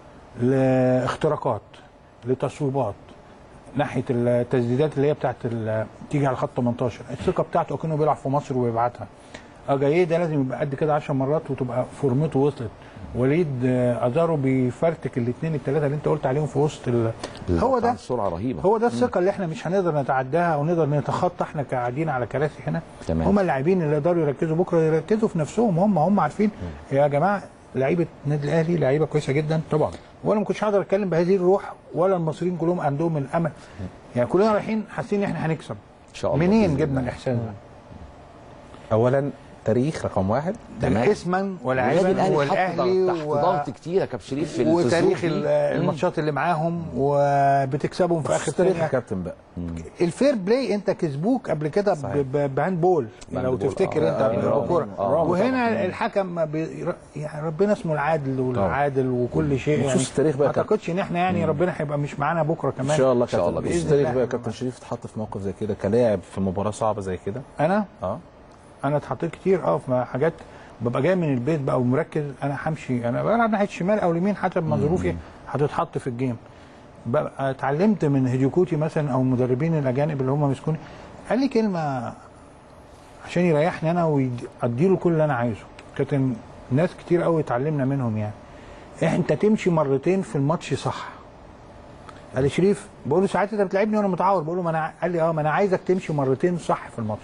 [SPEAKER 2] لاختراقات لتصويبات ناحيه التسديدات اللي هي بتاعت ال- تيجي على خط 18 الثقه بتاعته كانه بيلعب في مصر ويبعتها اجاييه ده لازم يبقى قد كده 10 مرات وتبقى فورمته وصلت وليد آه، ازارو بيفرتك الاثنين الثلاثه اللي انت قلت عليهم في وسط ال... هو ده
[SPEAKER 3] سرعه رهيبه
[SPEAKER 2] هو ده الثقه اللي احنا مش هنقدر نتعداها او نقدر نتخطى احنا قاعدين على كراسي هنا
[SPEAKER 3] تمام.
[SPEAKER 2] هم اللاعبين اللي يقدروا يركزوا بكره يركزوا في نفسهم هم هم عارفين يا جماعه لعيبه النادي الاهلي لعيبه كويسه جدا
[SPEAKER 1] طبعا
[SPEAKER 2] وانا ما كنتش هقدر اتكلم بهذه الروح ولا المصريين كلهم عندهم الامل يعني كلنا رايحين حاسين ان احنا هنكسب
[SPEAKER 3] ان شاء الله
[SPEAKER 2] منين
[SPEAKER 3] بإذن
[SPEAKER 2] جبنا
[SPEAKER 3] الله.
[SPEAKER 2] الاحساس ده؟
[SPEAKER 1] اولا تاريخ رقم واحد
[SPEAKER 3] تمام.
[SPEAKER 2] اسما
[SPEAKER 3] النادي
[SPEAKER 2] ولاعبا
[SPEAKER 3] الاهلي
[SPEAKER 2] والاهلي
[SPEAKER 3] حط تحت
[SPEAKER 2] و...
[SPEAKER 3] ضغط كتير يا كابتن شريف في الظروف
[SPEAKER 2] وتاريخ
[SPEAKER 3] دي.
[SPEAKER 2] ال-
[SPEAKER 3] مم.
[SPEAKER 2] الماتشات اللي معاهم وبتكسبهم في اخر
[SPEAKER 1] تاريخ يا
[SPEAKER 2] ثانيه
[SPEAKER 1] كابتن بقى
[SPEAKER 2] الفير بلاي انت كسبوك قبل كده ب- ب- بهاند بول لو
[SPEAKER 3] بول،
[SPEAKER 2] تفتكر
[SPEAKER 3] آه،
[SPEAKER 2] انت
[SPEAKER 3] آه، برافو.
[SPEAKER 2] بكوره
[SPEAKER 3] آه،
[SPEAKER 2] وهنا الحكم ما بي... يعني ربنا اسمه العادل والعادل وكل شيء يعني
[SPEAKER 1] بخصوص التاريخ بقى
[SPEAKER 2] ما
[SPEAKER 1] يا كابتن.
[SPEAKER 2] اعتقدش ان احنا يعني ربنا هيبقى مش معانا بكره كمان
[SPEAKER 1] ان شاء الله
[SPEAKER 3] إن شاء
[SPEAKER 1] كابتن
[SPEAKER 3] الله
[SPEAKER 1] بخصوص
[SPEAKER 2] بإذن
[SPEAKER 1] التاريخ
[SPEAKER 2] الله.
[SPEAKER 1] بقى يا كابتن شريف اتحط في موقف زي كده كلاعب في مباراه صعبه زي كده
[SPEAKER 2] انا
[SPEAKER 1] اه
[SPEAKER 2] انا اتحطيت كتير اه في حاجات ببقى جاي من البيت بقى ومركز انا همشي انا بلعب ناحيه الشمال او اليمين حسب ما ظروفي هتتحط في الجيم ببقى اتعلمت من هيديوكوتي مثلا او المدربين الاجانب اللي هم مسكوني قال لي كلمه عشان يريحني انا واديله كل اللي انا عايزه كانت ناس كتير قوي اتعلمنا منهم يعني انت تمشي مرتين في الماتش صح قال لي شريف بقول له ساعات انت بتلعبني وانا متعور بقول له ما انا قال لي اه ما انا عايزك تمشي مرتين صح في الماتش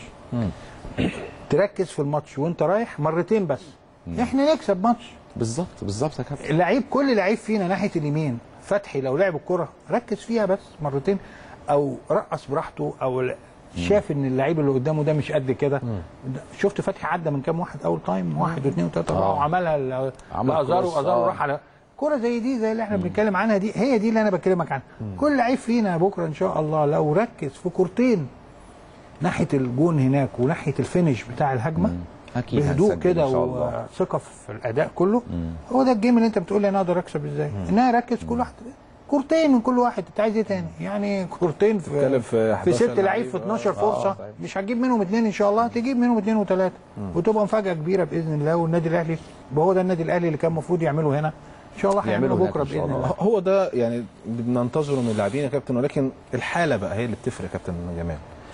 [SPEAKER 2] تركز في الماتش وانت رايح مرتين بس احنا نكسب ماتش
[SPEAKER 3] بالظبط بالظبط يا كابتن
[SPEAKER 2] اللعيب كل لعيب فينا ناحيه اليمين فتحي لو لعب الكره ركز فيها بس مرتين او رقص براحته او ل- شاف ان اللعيب اللي قدامه ده مش قد كده ده- شفت فتحي عدى من كام واحد اول تايم واحد واثنين وثلاثه
[SPEAKER 3] آه.
[SPEAKER 2] وعملها ل-
[SPEAKER 3] عمل
[SPEAKER 2] لازارو
[SPEAKER 3] كروس،
[SPEAKER 2] ازارو
[SPEAKER 3] آه.
[SPEAKER 2] راح على كرة زي دي زي اللي احنا بنتكلم عنها دي هي دي اللي انا بكلمك عنها كل لعيب فينا بكره ان شاء الله لو ركز في كورتين ناحيه الجون هناك وناحيه الفينش بتاع الهجمه
[SPEAKER 3] اكيد
[SPEAKER 2] بهدوء
[SPEAKER 3] هنسجل
[SPEAKER 2] كده
[SPEAKER 3] إن شاء الله.
[SPEAKER 2] وثقه في الاداء كله هو ده الجيم اللي انت بتقول لي انا اقدر اكسب ازاي ان انا اركز كل واحد كورتين من كل واحد انت عايز ايه تاني يعني كورتين في
[SPEAKER 1] بتتكلم في
[SPEAKER 2] في
[SPEAKER 1] 11
[SPEAKER 2] ست لعيب
[SPEAKER 1] لعيب.
[SPEAKER 2] في 12
[SPEAKER 1] آه،
[SPEAKER 2] فرصه
[SPEAKER 1] صحيح.
[SPEAKER 2] مش هتجيب منهم اثنين ان شاء الله تجيب منهم اثنين وثلاثه وتبقى مفاجاه كبيره باذن الله والنادي الاهلي هو ده النادي الاهلي اللي كان المفروض يعمله هنا ان شاء الله هيعمله
[SPEAKER 3] يعمله هناك
[SPEAKER 2] بكره
[SPEAKER 3] إن شاء
[SPEAKER 2] باذن
[SPEAKER 3] الله.
[SPEAKER 2] الله
[SPEAKER 1] هو ده يعني بننتظره من اللاعبين يا كابتن ولكن الحاله بقى هي اللي بتفرق يا كابتن جمال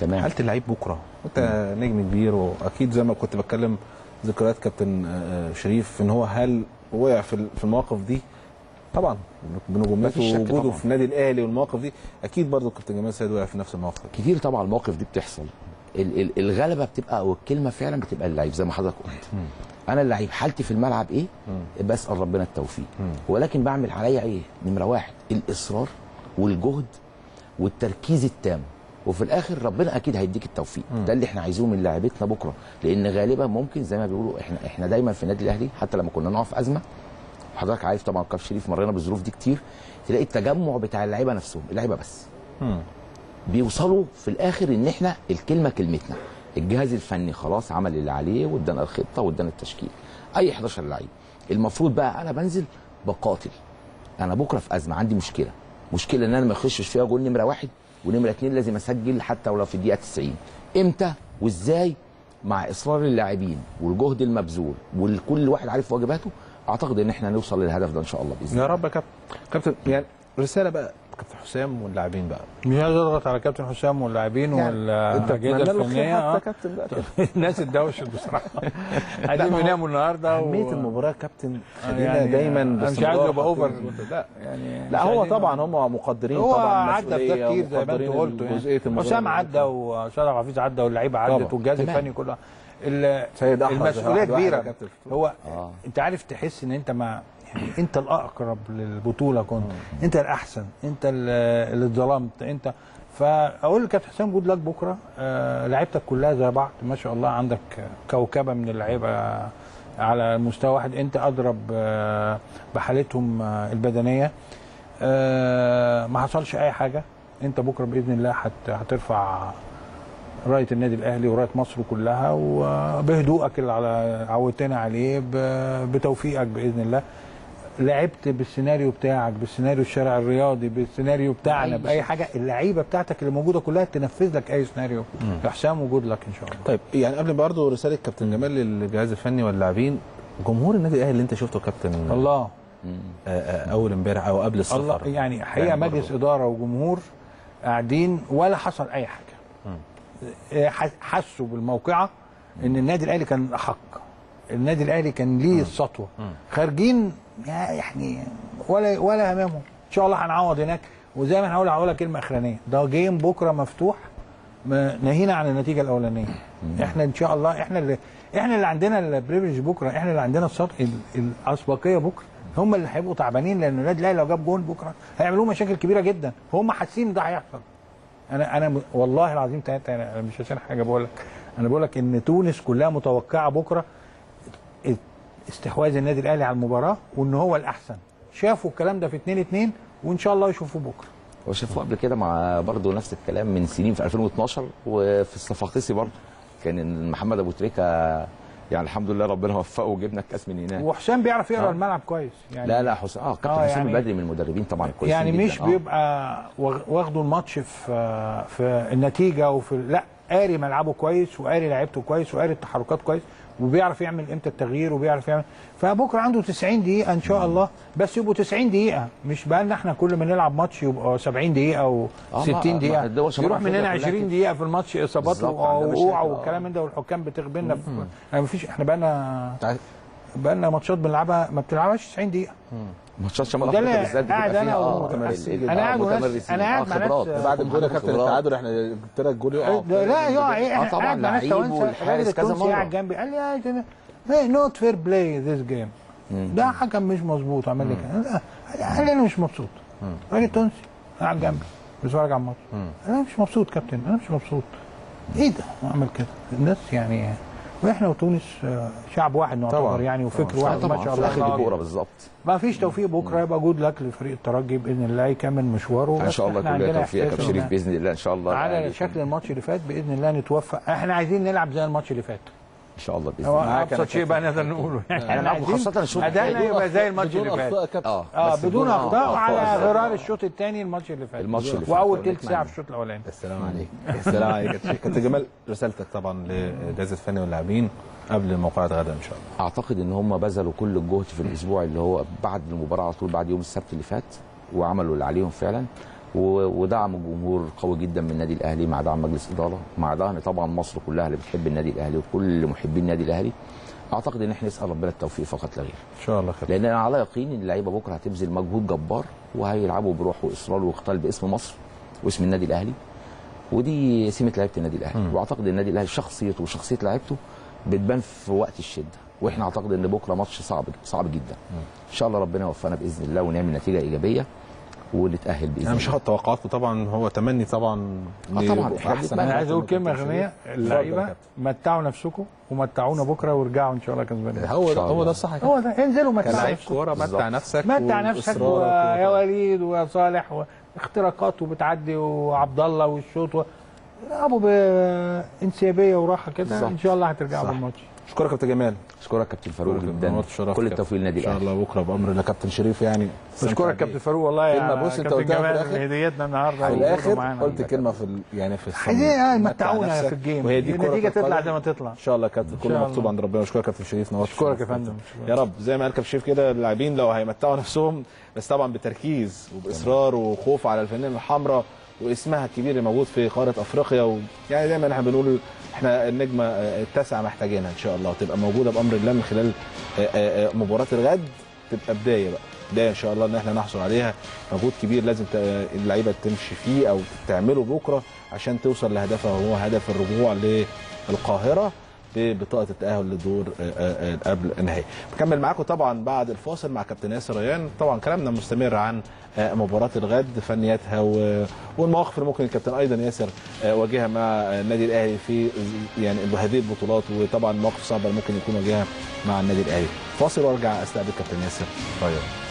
[SPEAKER 3] تمام.
[SPEAKER 1] حاله اللعيب بكره وانت نجم كبير واكيد زي ما كنت بتكلم ذكريات كابتن آه، شريف ان هو هل وقع في ال- في المواقف دي طبعا بنجوميته
[SPEAKER 3] مفيش شك
[SPEAKER 1] ووجوده
[SPEAKER 3] طبعاً.
[SPEAKER 1] في النادي الاهلي والمواقف دي اكيد برضو كابتن جمال سيد وقع في نفس المواقف دي
[SPEAKER 3] كتير طبعا المواقف دي بتحصل ال- ال- الغلبه بتبقى او الكلمه فعلا بتبقى اللعيب زي ما حضرتك قلت انا اللعيب حالتي في الملعب ايه بسال ربنا التوفيق ولكن بعمل عليا ايه نمره واحد الاصرار والجهد والتركيز التام وفي الاخر ربنا اكيد هيديك التوفيق ده اللي احنا عايزينه من لاعبتنا بكره لان غالبا ممكن زي ما بيقولوا احنا احنا دايما في النادي الاهلي حتى لما كنا نقع في ازمه حضرتك عارف طبعا كابتن شريف مرينا بالظروف دي كتير تلاقي التجمع بتاع اللعيبه نفسهم اللعيبه بس بيوصلوا في الاخر ان احنا الكلمه كلمتنا الجهاز الفني خلاص عمل اللي عليه وادانا الخطه وادانا التشكيل اي 11 لعيب المفروض بقى انا بنزل بقاتل انا بكره في ازمه عندي مشكله مشكله ان انا ما اخشش فيها جول نمره واحد ونمره اتنين لازم اسجل حتى ولو في الدقيقه 90 امتى وازاي مع اصرار اللاعبين والجهد المبذول وكل واحد عارف واجباته اعتقد ان احنا نوصل للهدف ده ان شاء الله باذن
[SPEAKER 1] يا
[SPEAKER 3] الله
[SPEAKER 1] رب يا كابتن كابتن يعني رساله بقى كابتن حسام واللاعبين بقى
[SPEAKER 2] مش عايز اضغط على كابتن حسام واللاعبين والاجهزه الفنيه آه.
[SPEAKER 1] كابتن بقى
[SPEAKER 2] الناس اتدوشت بصراحه عايزين يناموا النهارده و...
[SPEAKER 1] اهميه المباراه يا كابتن خلينا
[SPEAKER 2] يعني
[SPEAKER 1] دايما
[SPEAKER 2] أنا مش
[SPEAKER 1] باستمرار
[SPEAKER 2] عايز أبقى
[SPEAKER 1] حاطين
[SPEAKER 2] أوفر.
[SPEAKER 1] الموضوع ده.
[SPEAKER 2] يعني
[SPEAKER 1] لا
[SPEAKER 2] مش
[SPEAKER 1] هو
[SPEAKER 2] عايزين-
[SPEAKER 1] طبعا هم مقدرين
[SPEAKER 2] هو
[SPEAKER 1] طبعا
[SPEAKER 2] عدى في ده
[SPEAKER 1] المسؤولية
[SPEAKER 2] كتير زي ما انت
[SPEAKER 1] ومقدرين
[SPEAKER 2] قلت
[SPEAKER 1] جزئيه
[SPEAKER 2] يعني
[SPEAKER 1] المباراه
[SPEAKER 2] حسام عدى وشرف حفيظ عدى واللعيبه عدت
[SPEAKER 1] طبعا.
[SPEAKER 2] والجهاز
[SPEAKER 3] تمام.
[SPEAKER 2] الفني كله ال-
[SPEAKER 1] سيد أحمد
[SPEAKER 2] المسؤوليه
[SPEAKER 1] واحد واحد يا
[SPEAKER 2] كبيره
[SPEAKER 1] كابتن.
[SPEAKER 2] هو
[SPEAKER 3] آه.
[SPEAKER 2] انت عارف تحس ان انت مع يعني انت الاقرب للبطوله كنت انت الاحسن انت ال- اللي اتظلمت انت فاقول لكابتن حسام جود لك بكره آه لعيبتك كلها زي بعض ما شاء الله عندك كوكبه من اللعيبه على مستوى واحد انت اضرب آه بحالتهم آه البدنيه آه ما حصلش اي حاجه انت بكره باذن الله هت- هترفع رايه النادي الاهلي ورايه مصر كلها وبهدوءك اللي على عودتنا عليه ب- بتوفيقك باذن الله لعبت بالسيناريو بتاعك بالسيناريو الشارع الرياضي بالسيناريو بتاعنا
[SPEAKER 3] أي
[SPEAKER 2] باي حاجه اللعيبه بتاعتك اللي موجوده كلها تنفذ لك اي سيناريو يا حسام وجود لك ان شاء الله
[SPEAKER 1] طيب يعني قبل برضه رساله كابتن جمال للجهاز الفني واللاعبين جمهور النادي الاهلي اللي انت شفته كابتن
[SPEAKER 2] الله
[SPEAKER 1] آه، آه، اول امبارح او قبل السفر
[SPEAKER 2] الله يعني حقيقه مجلس
[SPEAKER 1] برضه.
[SPEAKER 2] اداره وجمهور قاعدين ولا حصل اي حاجه آه، ح- حسوا بالموقعه ان النادي الاهلي كان الاحق النادي الاهلي كان ليه السطوه خارجين يعني ولا ولا همامهم ان شاء الله هنعوض هناك وزي ما هنقول هقول لك كلمه اخرانيه ده جيم بكره مفتوح ما- ناهينا عن النتيجه الاولانيه احنا ان شاء الله احنا اللي احنا اللي عندنا البريفليج بكره احنا اللي عندنا السطح ال- الاسبقيه بكره هم اللي هيبقوا تعبانين لان النادي الاهلي لو جاب جول بكره هيعملوا مشاكل كبيره جدا هم حاسين ان ده هيحصل انا انا م- والله العظيم تلاته انا مش عشان حاجه بقول لك انا بقول لك ان تونس كلها متوقعه بكره ات- استحواذ النادي الاهلي على المباراه وان هو الاحسن شافوا الكلام ده في 2 2 وان شاء الله يشوفوه بكره
[SPEAKER 3] وشافوه قبل كده مع برضه نفس الكلام من سنين في 2012 وفي الصفاقسي برضه كان محمد ابو تريكه يعني الحمد لله ربنا وفقه وجبنا الكاس من هناك
[SPEAKER 2] وحسام بيعرف يقرا
[SPEAKER 3] آه.
[SPEAKER 2] الملعب كويس يعني
[SPEAKER 3] لا لا حسام اه كابتن
[SPEAKER 2] آه،
[SPEAKER 3] حسام
[SPEAKER 2] يعني-
[SPEAKER 3] البدري من المدربين طبعا كويسين
[SPEAKER 2] يعني
[SPEAKER 3] جداً.
[SPEAKER 2] مش
[SPEAKER 3] آه.
[SPEAKER 2] بيبقى واخ- واخده الماتش في في النتيجه وفي لا قاري ملعبه كويس وقاري لعيبته كويس وقاري التحركات كويس وبيعرف يعمل امتى التغيير وبيعرف يعمل فبكره عنده 90 دقيقه ان شاء الله بس يبقوا 90 دقيقه مش بقى لنا احنا كل ما نلعب ماتش يبقى 70 دقيقه و
[SPEAKER 3] آه، ما-
[SPEAKER 2] 60
[SPEAKER 3] ما
[SPEAKER 2] دقيقه
[SPEAKER 3] الدول شمال
[SPEAKER 2] يروح
[SPEAKER 3] أفريقيا
[SPEAKER 2] مننا
[SPEAKER 3] كلها
[SPEAKER 2] 20
[SPEAKER 3] كده.
[SPEAKER 2] دقيقه في الماتش اصابات
[SPEAKER 3] بالظبط، عندنا
[SPEAKER 2] ووقوع
[SPEAKER 3] مشاكل، آه.
[SPEAKER 2] والكلام من ده والحكام بتغبنا في يعني مفيش احنا بقى لنا بقى لنا ماتشات بنلعبها ما بتلعبهاش 90 دقيقه
[SPEAKER 3] ماتشات شمال
[SPEAKER 2] ده
[SPEAKER 3] افريقيا
[SPEAKER 2] اللي
[SPEAKER 3] بالذات بتبقى
[SPEAKER 2] قاعد
[SPEAKER 3] فيها
[SPEAKER 2] أنا
[SPEAKER 3] اه
[SPEAKER 2] ومتمرسين.
[SPEAKER 3] ال- ال-
[SPEAKER 2] أنا
[SPEAKER 3] آه،
[SPEAKER 2] قاعد وناس-
[SPEAKER 3] متمرسين.
[SPEAKER 2] أنا قاعد
[SPEAKER 3] آه،
[SPEAKER 2] مع ناس-
[SPEAKER 3] خبرات.
[SPEAKER 1] بعد الجول يا كابتن
[SPEAKER 3] خبرات.
[SPEAKER 1] التعادل احنا جبت لك جول يقع
[SPEAKER 2] ده لا يقع ايه
[SPEAKER 3] آه،
[SPEAKER 2] احنا
[SPEAKER 3] طبعاً
[SPEAKER 2] قاعد مع ناس
[SPEAKER 3] لعيب
[SPEAKER 2] توانسه
[SPEAKER 3] والحارس
[SPEAKER 2] الراجل
[SPEAKER 3] كذا
[SPEAKER 2] التونسي
[SPEAKER 3] مرة.
[SPEAKER 2] قاعد جنبي قال لي كده نوت فير بلاي ذيس جيم ده حكم مش مظبوط عمل لي كده لا، قال لي انا مش مبسوط راجل تونسي قاعد جنبي بيتفرج على الماتش انا مش مبسوط كابتن انا مش مبسوط ايه ده عمل كده الناس يعني واحنا وتونس آه، شعب واحد نعتبر
[SPEAKER 1] طبعاً.
[SPEAKER 2] يعني وفكر
[SPEAKER 3] آه،
[SPEAKER 2] واحد
[SPEAKER 3] طبعا
[SPEAKER 2] ما شاء
[SPEAKER 3] في
[SPEAKER 2] الله
[SPEAKER 3] اخر الكوره بالظبط
[SPEAKER 2] ما فيش توفيق بكره يبقى جود لك لفريق الترجي باذن الله يكمل مشواره
[SPEAKER 3] ان
[SPEAKER 2] بس
[SPEAKER 3] شاء الله
[SPEAKER 2] إحنا
[SPEAKER 3] كلها
[SPEAKER 2] عندنا
[SPEAKER 3] توفيق يا
[SPEAKER 2] إحساس
[SPEAKER 3] كابتن شريف
[SPEAKER 2] إن-
[SPEAKER 3] باذن الله ان شاء الله
[SPEAKER 2] على
[SPEAKER 3] يعني
[SPEAKER 2] شكل الماتش اللي فات باذن الله نتوفق احنا عايزين نلعب زي الماتش اللي فات
[SPEAKER 3] ان شاء الله باذن
[SPEAKER 2] هو
[SPEAKER 3] الله
[SPEAKER 1] معاك أنا
[SPEAKER 2] ابسط شيء بقى نقدر نقوله يعني
[SPEAKER 3] احنا
[SPEAKER 2] عايزين
[SPEAKER 3] خاصة الشوط
[SPEAKER 2] ادائنا
[SPEAKER 3] الثاني.
[SPEAKER 2] يبقى زي الماتش
[SPEAKER 1] بدون
[SPEAKER 2] اللي فات
[SPEAKER 1] اخطاء يا كابتن
[SPEAKER 3] اه
[SPEAKER 2] اه
[SPEAKER 3] بس
[SPEAKER 2] بدون اخطاء وعلى
[SPEAKER 3] أخطاء.
[SPEAKER 2] غرار الشوط الثاني الماتش اللي فات
[SPEAKER 3] الماتش اللي فات.
[SPEAKER 2] واول ثلث ساعه في الشوط الاولاني
[SPEAKER 1] السلام عليك السلام عليك كابتن جمال رسالتك طبعا للجهاز الفني واللاعبين قبل موقعة غدا ان شاء الله
[SPEAKER 3] اعتقد ان هم بذلوا كل الجهد في الاسبوع اللي هو بعد المباراه على طول بعد يوم السبت اللي فات وعملوا اللي عليهم فعلا و- ودعم الجمهور قوي جدا من النادي الاهلي مع دعم مجلس اداره مع دعم طبعا مصر كلها اللي بتحب النادي الاهلي وكل محبين النادي الاهلي اعتقد ان احنا نسال ربنا التوفيق فقط لا غير
[SPEAKER 1] ان شاء الله خير
[SPEAKER 3] لان انا على يقين ان اللعيبه بكره هتبذل مجهود جبار وهيلعبوا بروح واصرار واقتال باسم مصر واسم النادي الاهلي ودي سمه لعيبه النادي الاهلي واعتقد ان النادي الاهلي شخصيته وشخصيه لعيبته بتبان في وقت الشده واحنا اعتقد ان بكره ماتش صعب صعب جدا ان شاء الله ربنا يوفقنا باذن الله ونعمل نتيجه ايجابيه ونتاهل باذن
[SPEAKER 1] انا مش
[SPEAKER 3] الله
[SPEAKER 1] هاخد توقعاتكم طبعا هو تمني طبعا
[SPEAKER 3] آه
[SPEAKER 1] إن
[SPEAKER 3] طبعاً،
[SPEAKER 1] يبقوا
[SPEAKER 3] إحنا
[SPEAKER 1] أحسن
[SPEAKER 3] بنتمنى.
[SPEAKER 2] انا عايز اقول
[SPEAKER 1] كابتن
[SPEAKER 2] كلمه
[SPEAKER 1] شريف.
[SPEAKER 2] غنيه
[SPEAKER 1] اتفضل يا
[SPEAKER 2] اللعيبه
[SPEAKER 1] كابتن.
[SPEAKER 2] متعوا نفسكم ومتعونا بكره وارجعوا ان شاء الله كسبانين
[SPEAKER 1] هو ده
[SPEAKER 3] شاء
[SPEAKER 1] هو
[SPEAKER 3] الله.
[SPEAKER 1] ده الصح كده
[SPEAKER 2] هو ده انزلوا متعوا
[SPEAKER 1] كلاعب
[SPEAKER 2] نفسكم
[SPEAKER 1] كوره متع
[SPEAKER 3] بالظبط.
[SPEAKER 1] نفسك
[SPEAKER 2] متع نفسك و-
[SPEAKER 1] وإصرارك
[SPEAKER 2] يا
[SPEAKER 1] و-
[SPEAKER 2] وليد وصالح واختراقات وبتعدي وعبد الله والشوط و- العبوا بانسيابيه وراحه كده
[SPEAKER 3] بالظبط.
[SPEAKER 2] ان شاء الله هترجعوا
[SPEAKER 1] صح.
[SPEAKER 2] بالماتش
[SPEAKER 1] اشكرك يا كابتن جمال
[SPEAKER 3] اشكرك كابتن فاروق
[SPEAKER 1] شكراً.
[SPEAKER 3] جدا
[SPEAKER 1] نورت شرف
[SPEAKER 3] كل
[SPEAKER 1] كابتن.
[SPEAKER 3] التوفيق للنادي
[SPEAKER 1] ان شاء
[SPEAKER 3] الاهلي
[SPEAKER 1] الله بكره بامر الله كابتن شريف يعني
[SPEAKER 2] بشكرك كابتن فاروق والله يا
[SPEAKER 1] كلمة بص، أنت
[SPEAKER 2] كابتن
[SPEAKER 1] قلتها في
[SPEAKER 2] جمال
[SPEAKER 1] الآخر.
[SPEAKER 2] هديتنا النهارده
[SPEAKER 1] في
[SPEAKER 2] وجودوا
[SPEAKER 1] الاخر
[SPEAKER 2] معانا.
[SPEAKER 1] قلت كلمه في ال... يعني في الصميم.
[SPEAKER 2] عايزين اه
[SPEAKER 1] متع
[SPEAKER 2] يمتعونا
[SPEAKER 1] نفسك،
[SPEAKER 2] في الجيم
[SPEAKER 1] وهي دي كرة
[SPEAKER 2] النتيجه تطلع
[SPEAKER 1] القدم.
[SPEAKER 2] زي ما تطلع
[SPEAKER 1] ان شاء الله يا كابتن كله
[SPEAKER 2] شاء
[SPEAKER 1] مكتوب
[SPEAKER 2] الله.
[SPEAKER 1] عند ربنا اشكرك يا كابتن شريف نورت
[SPEAKER 2] أشكرك يا
[SPEAKER 1] شرفتنا.
[SPEAKER 2] فندم.
[SPEAKER 1] يا رب زي ما قال كابتن شريف كده اللاعبين لو هيمتعوا نفسهم بس طبعا بتركيز وباصرار وخوف على الفنانه الحمراء واسمها الكبير اللي موجود في قاره افريقيا و... يعني دايما احنا بنقول احنا النجمه آه، التاسعه محتاجينها ان شاء الله وتبقى موجوده بامر الله من خلال آه، آه، آه، مباراه الغد تبقى بدايه بقى بدايه ان شاء الله ان احنا نحصل عليها مجهود كبير لازم ت- اللعيبه تمشي فيه او تعمله بكره عشان توصل لهدفها وهو هدف الرجوع للقاهره ببطاقه التاهل للدور آه، آه، آه، قبل النهائي. بكمل معاكم طبعا بعد الفاصل مع كابتن ياسر ريان طبعا كلامنا مستمر عن آه، مباراه الغد فنياتها و- والمواقف اللي ممكن الكابتن ايضا ياسر آه، واجهها مع آه، النادي الاهلي في يعني هذه البطولات وطبعا مواقف صعبه اللي ممكن يكون واجهها مع النادي الاهلي. فاصل وارجع استقبل كابتن ياسر ريان.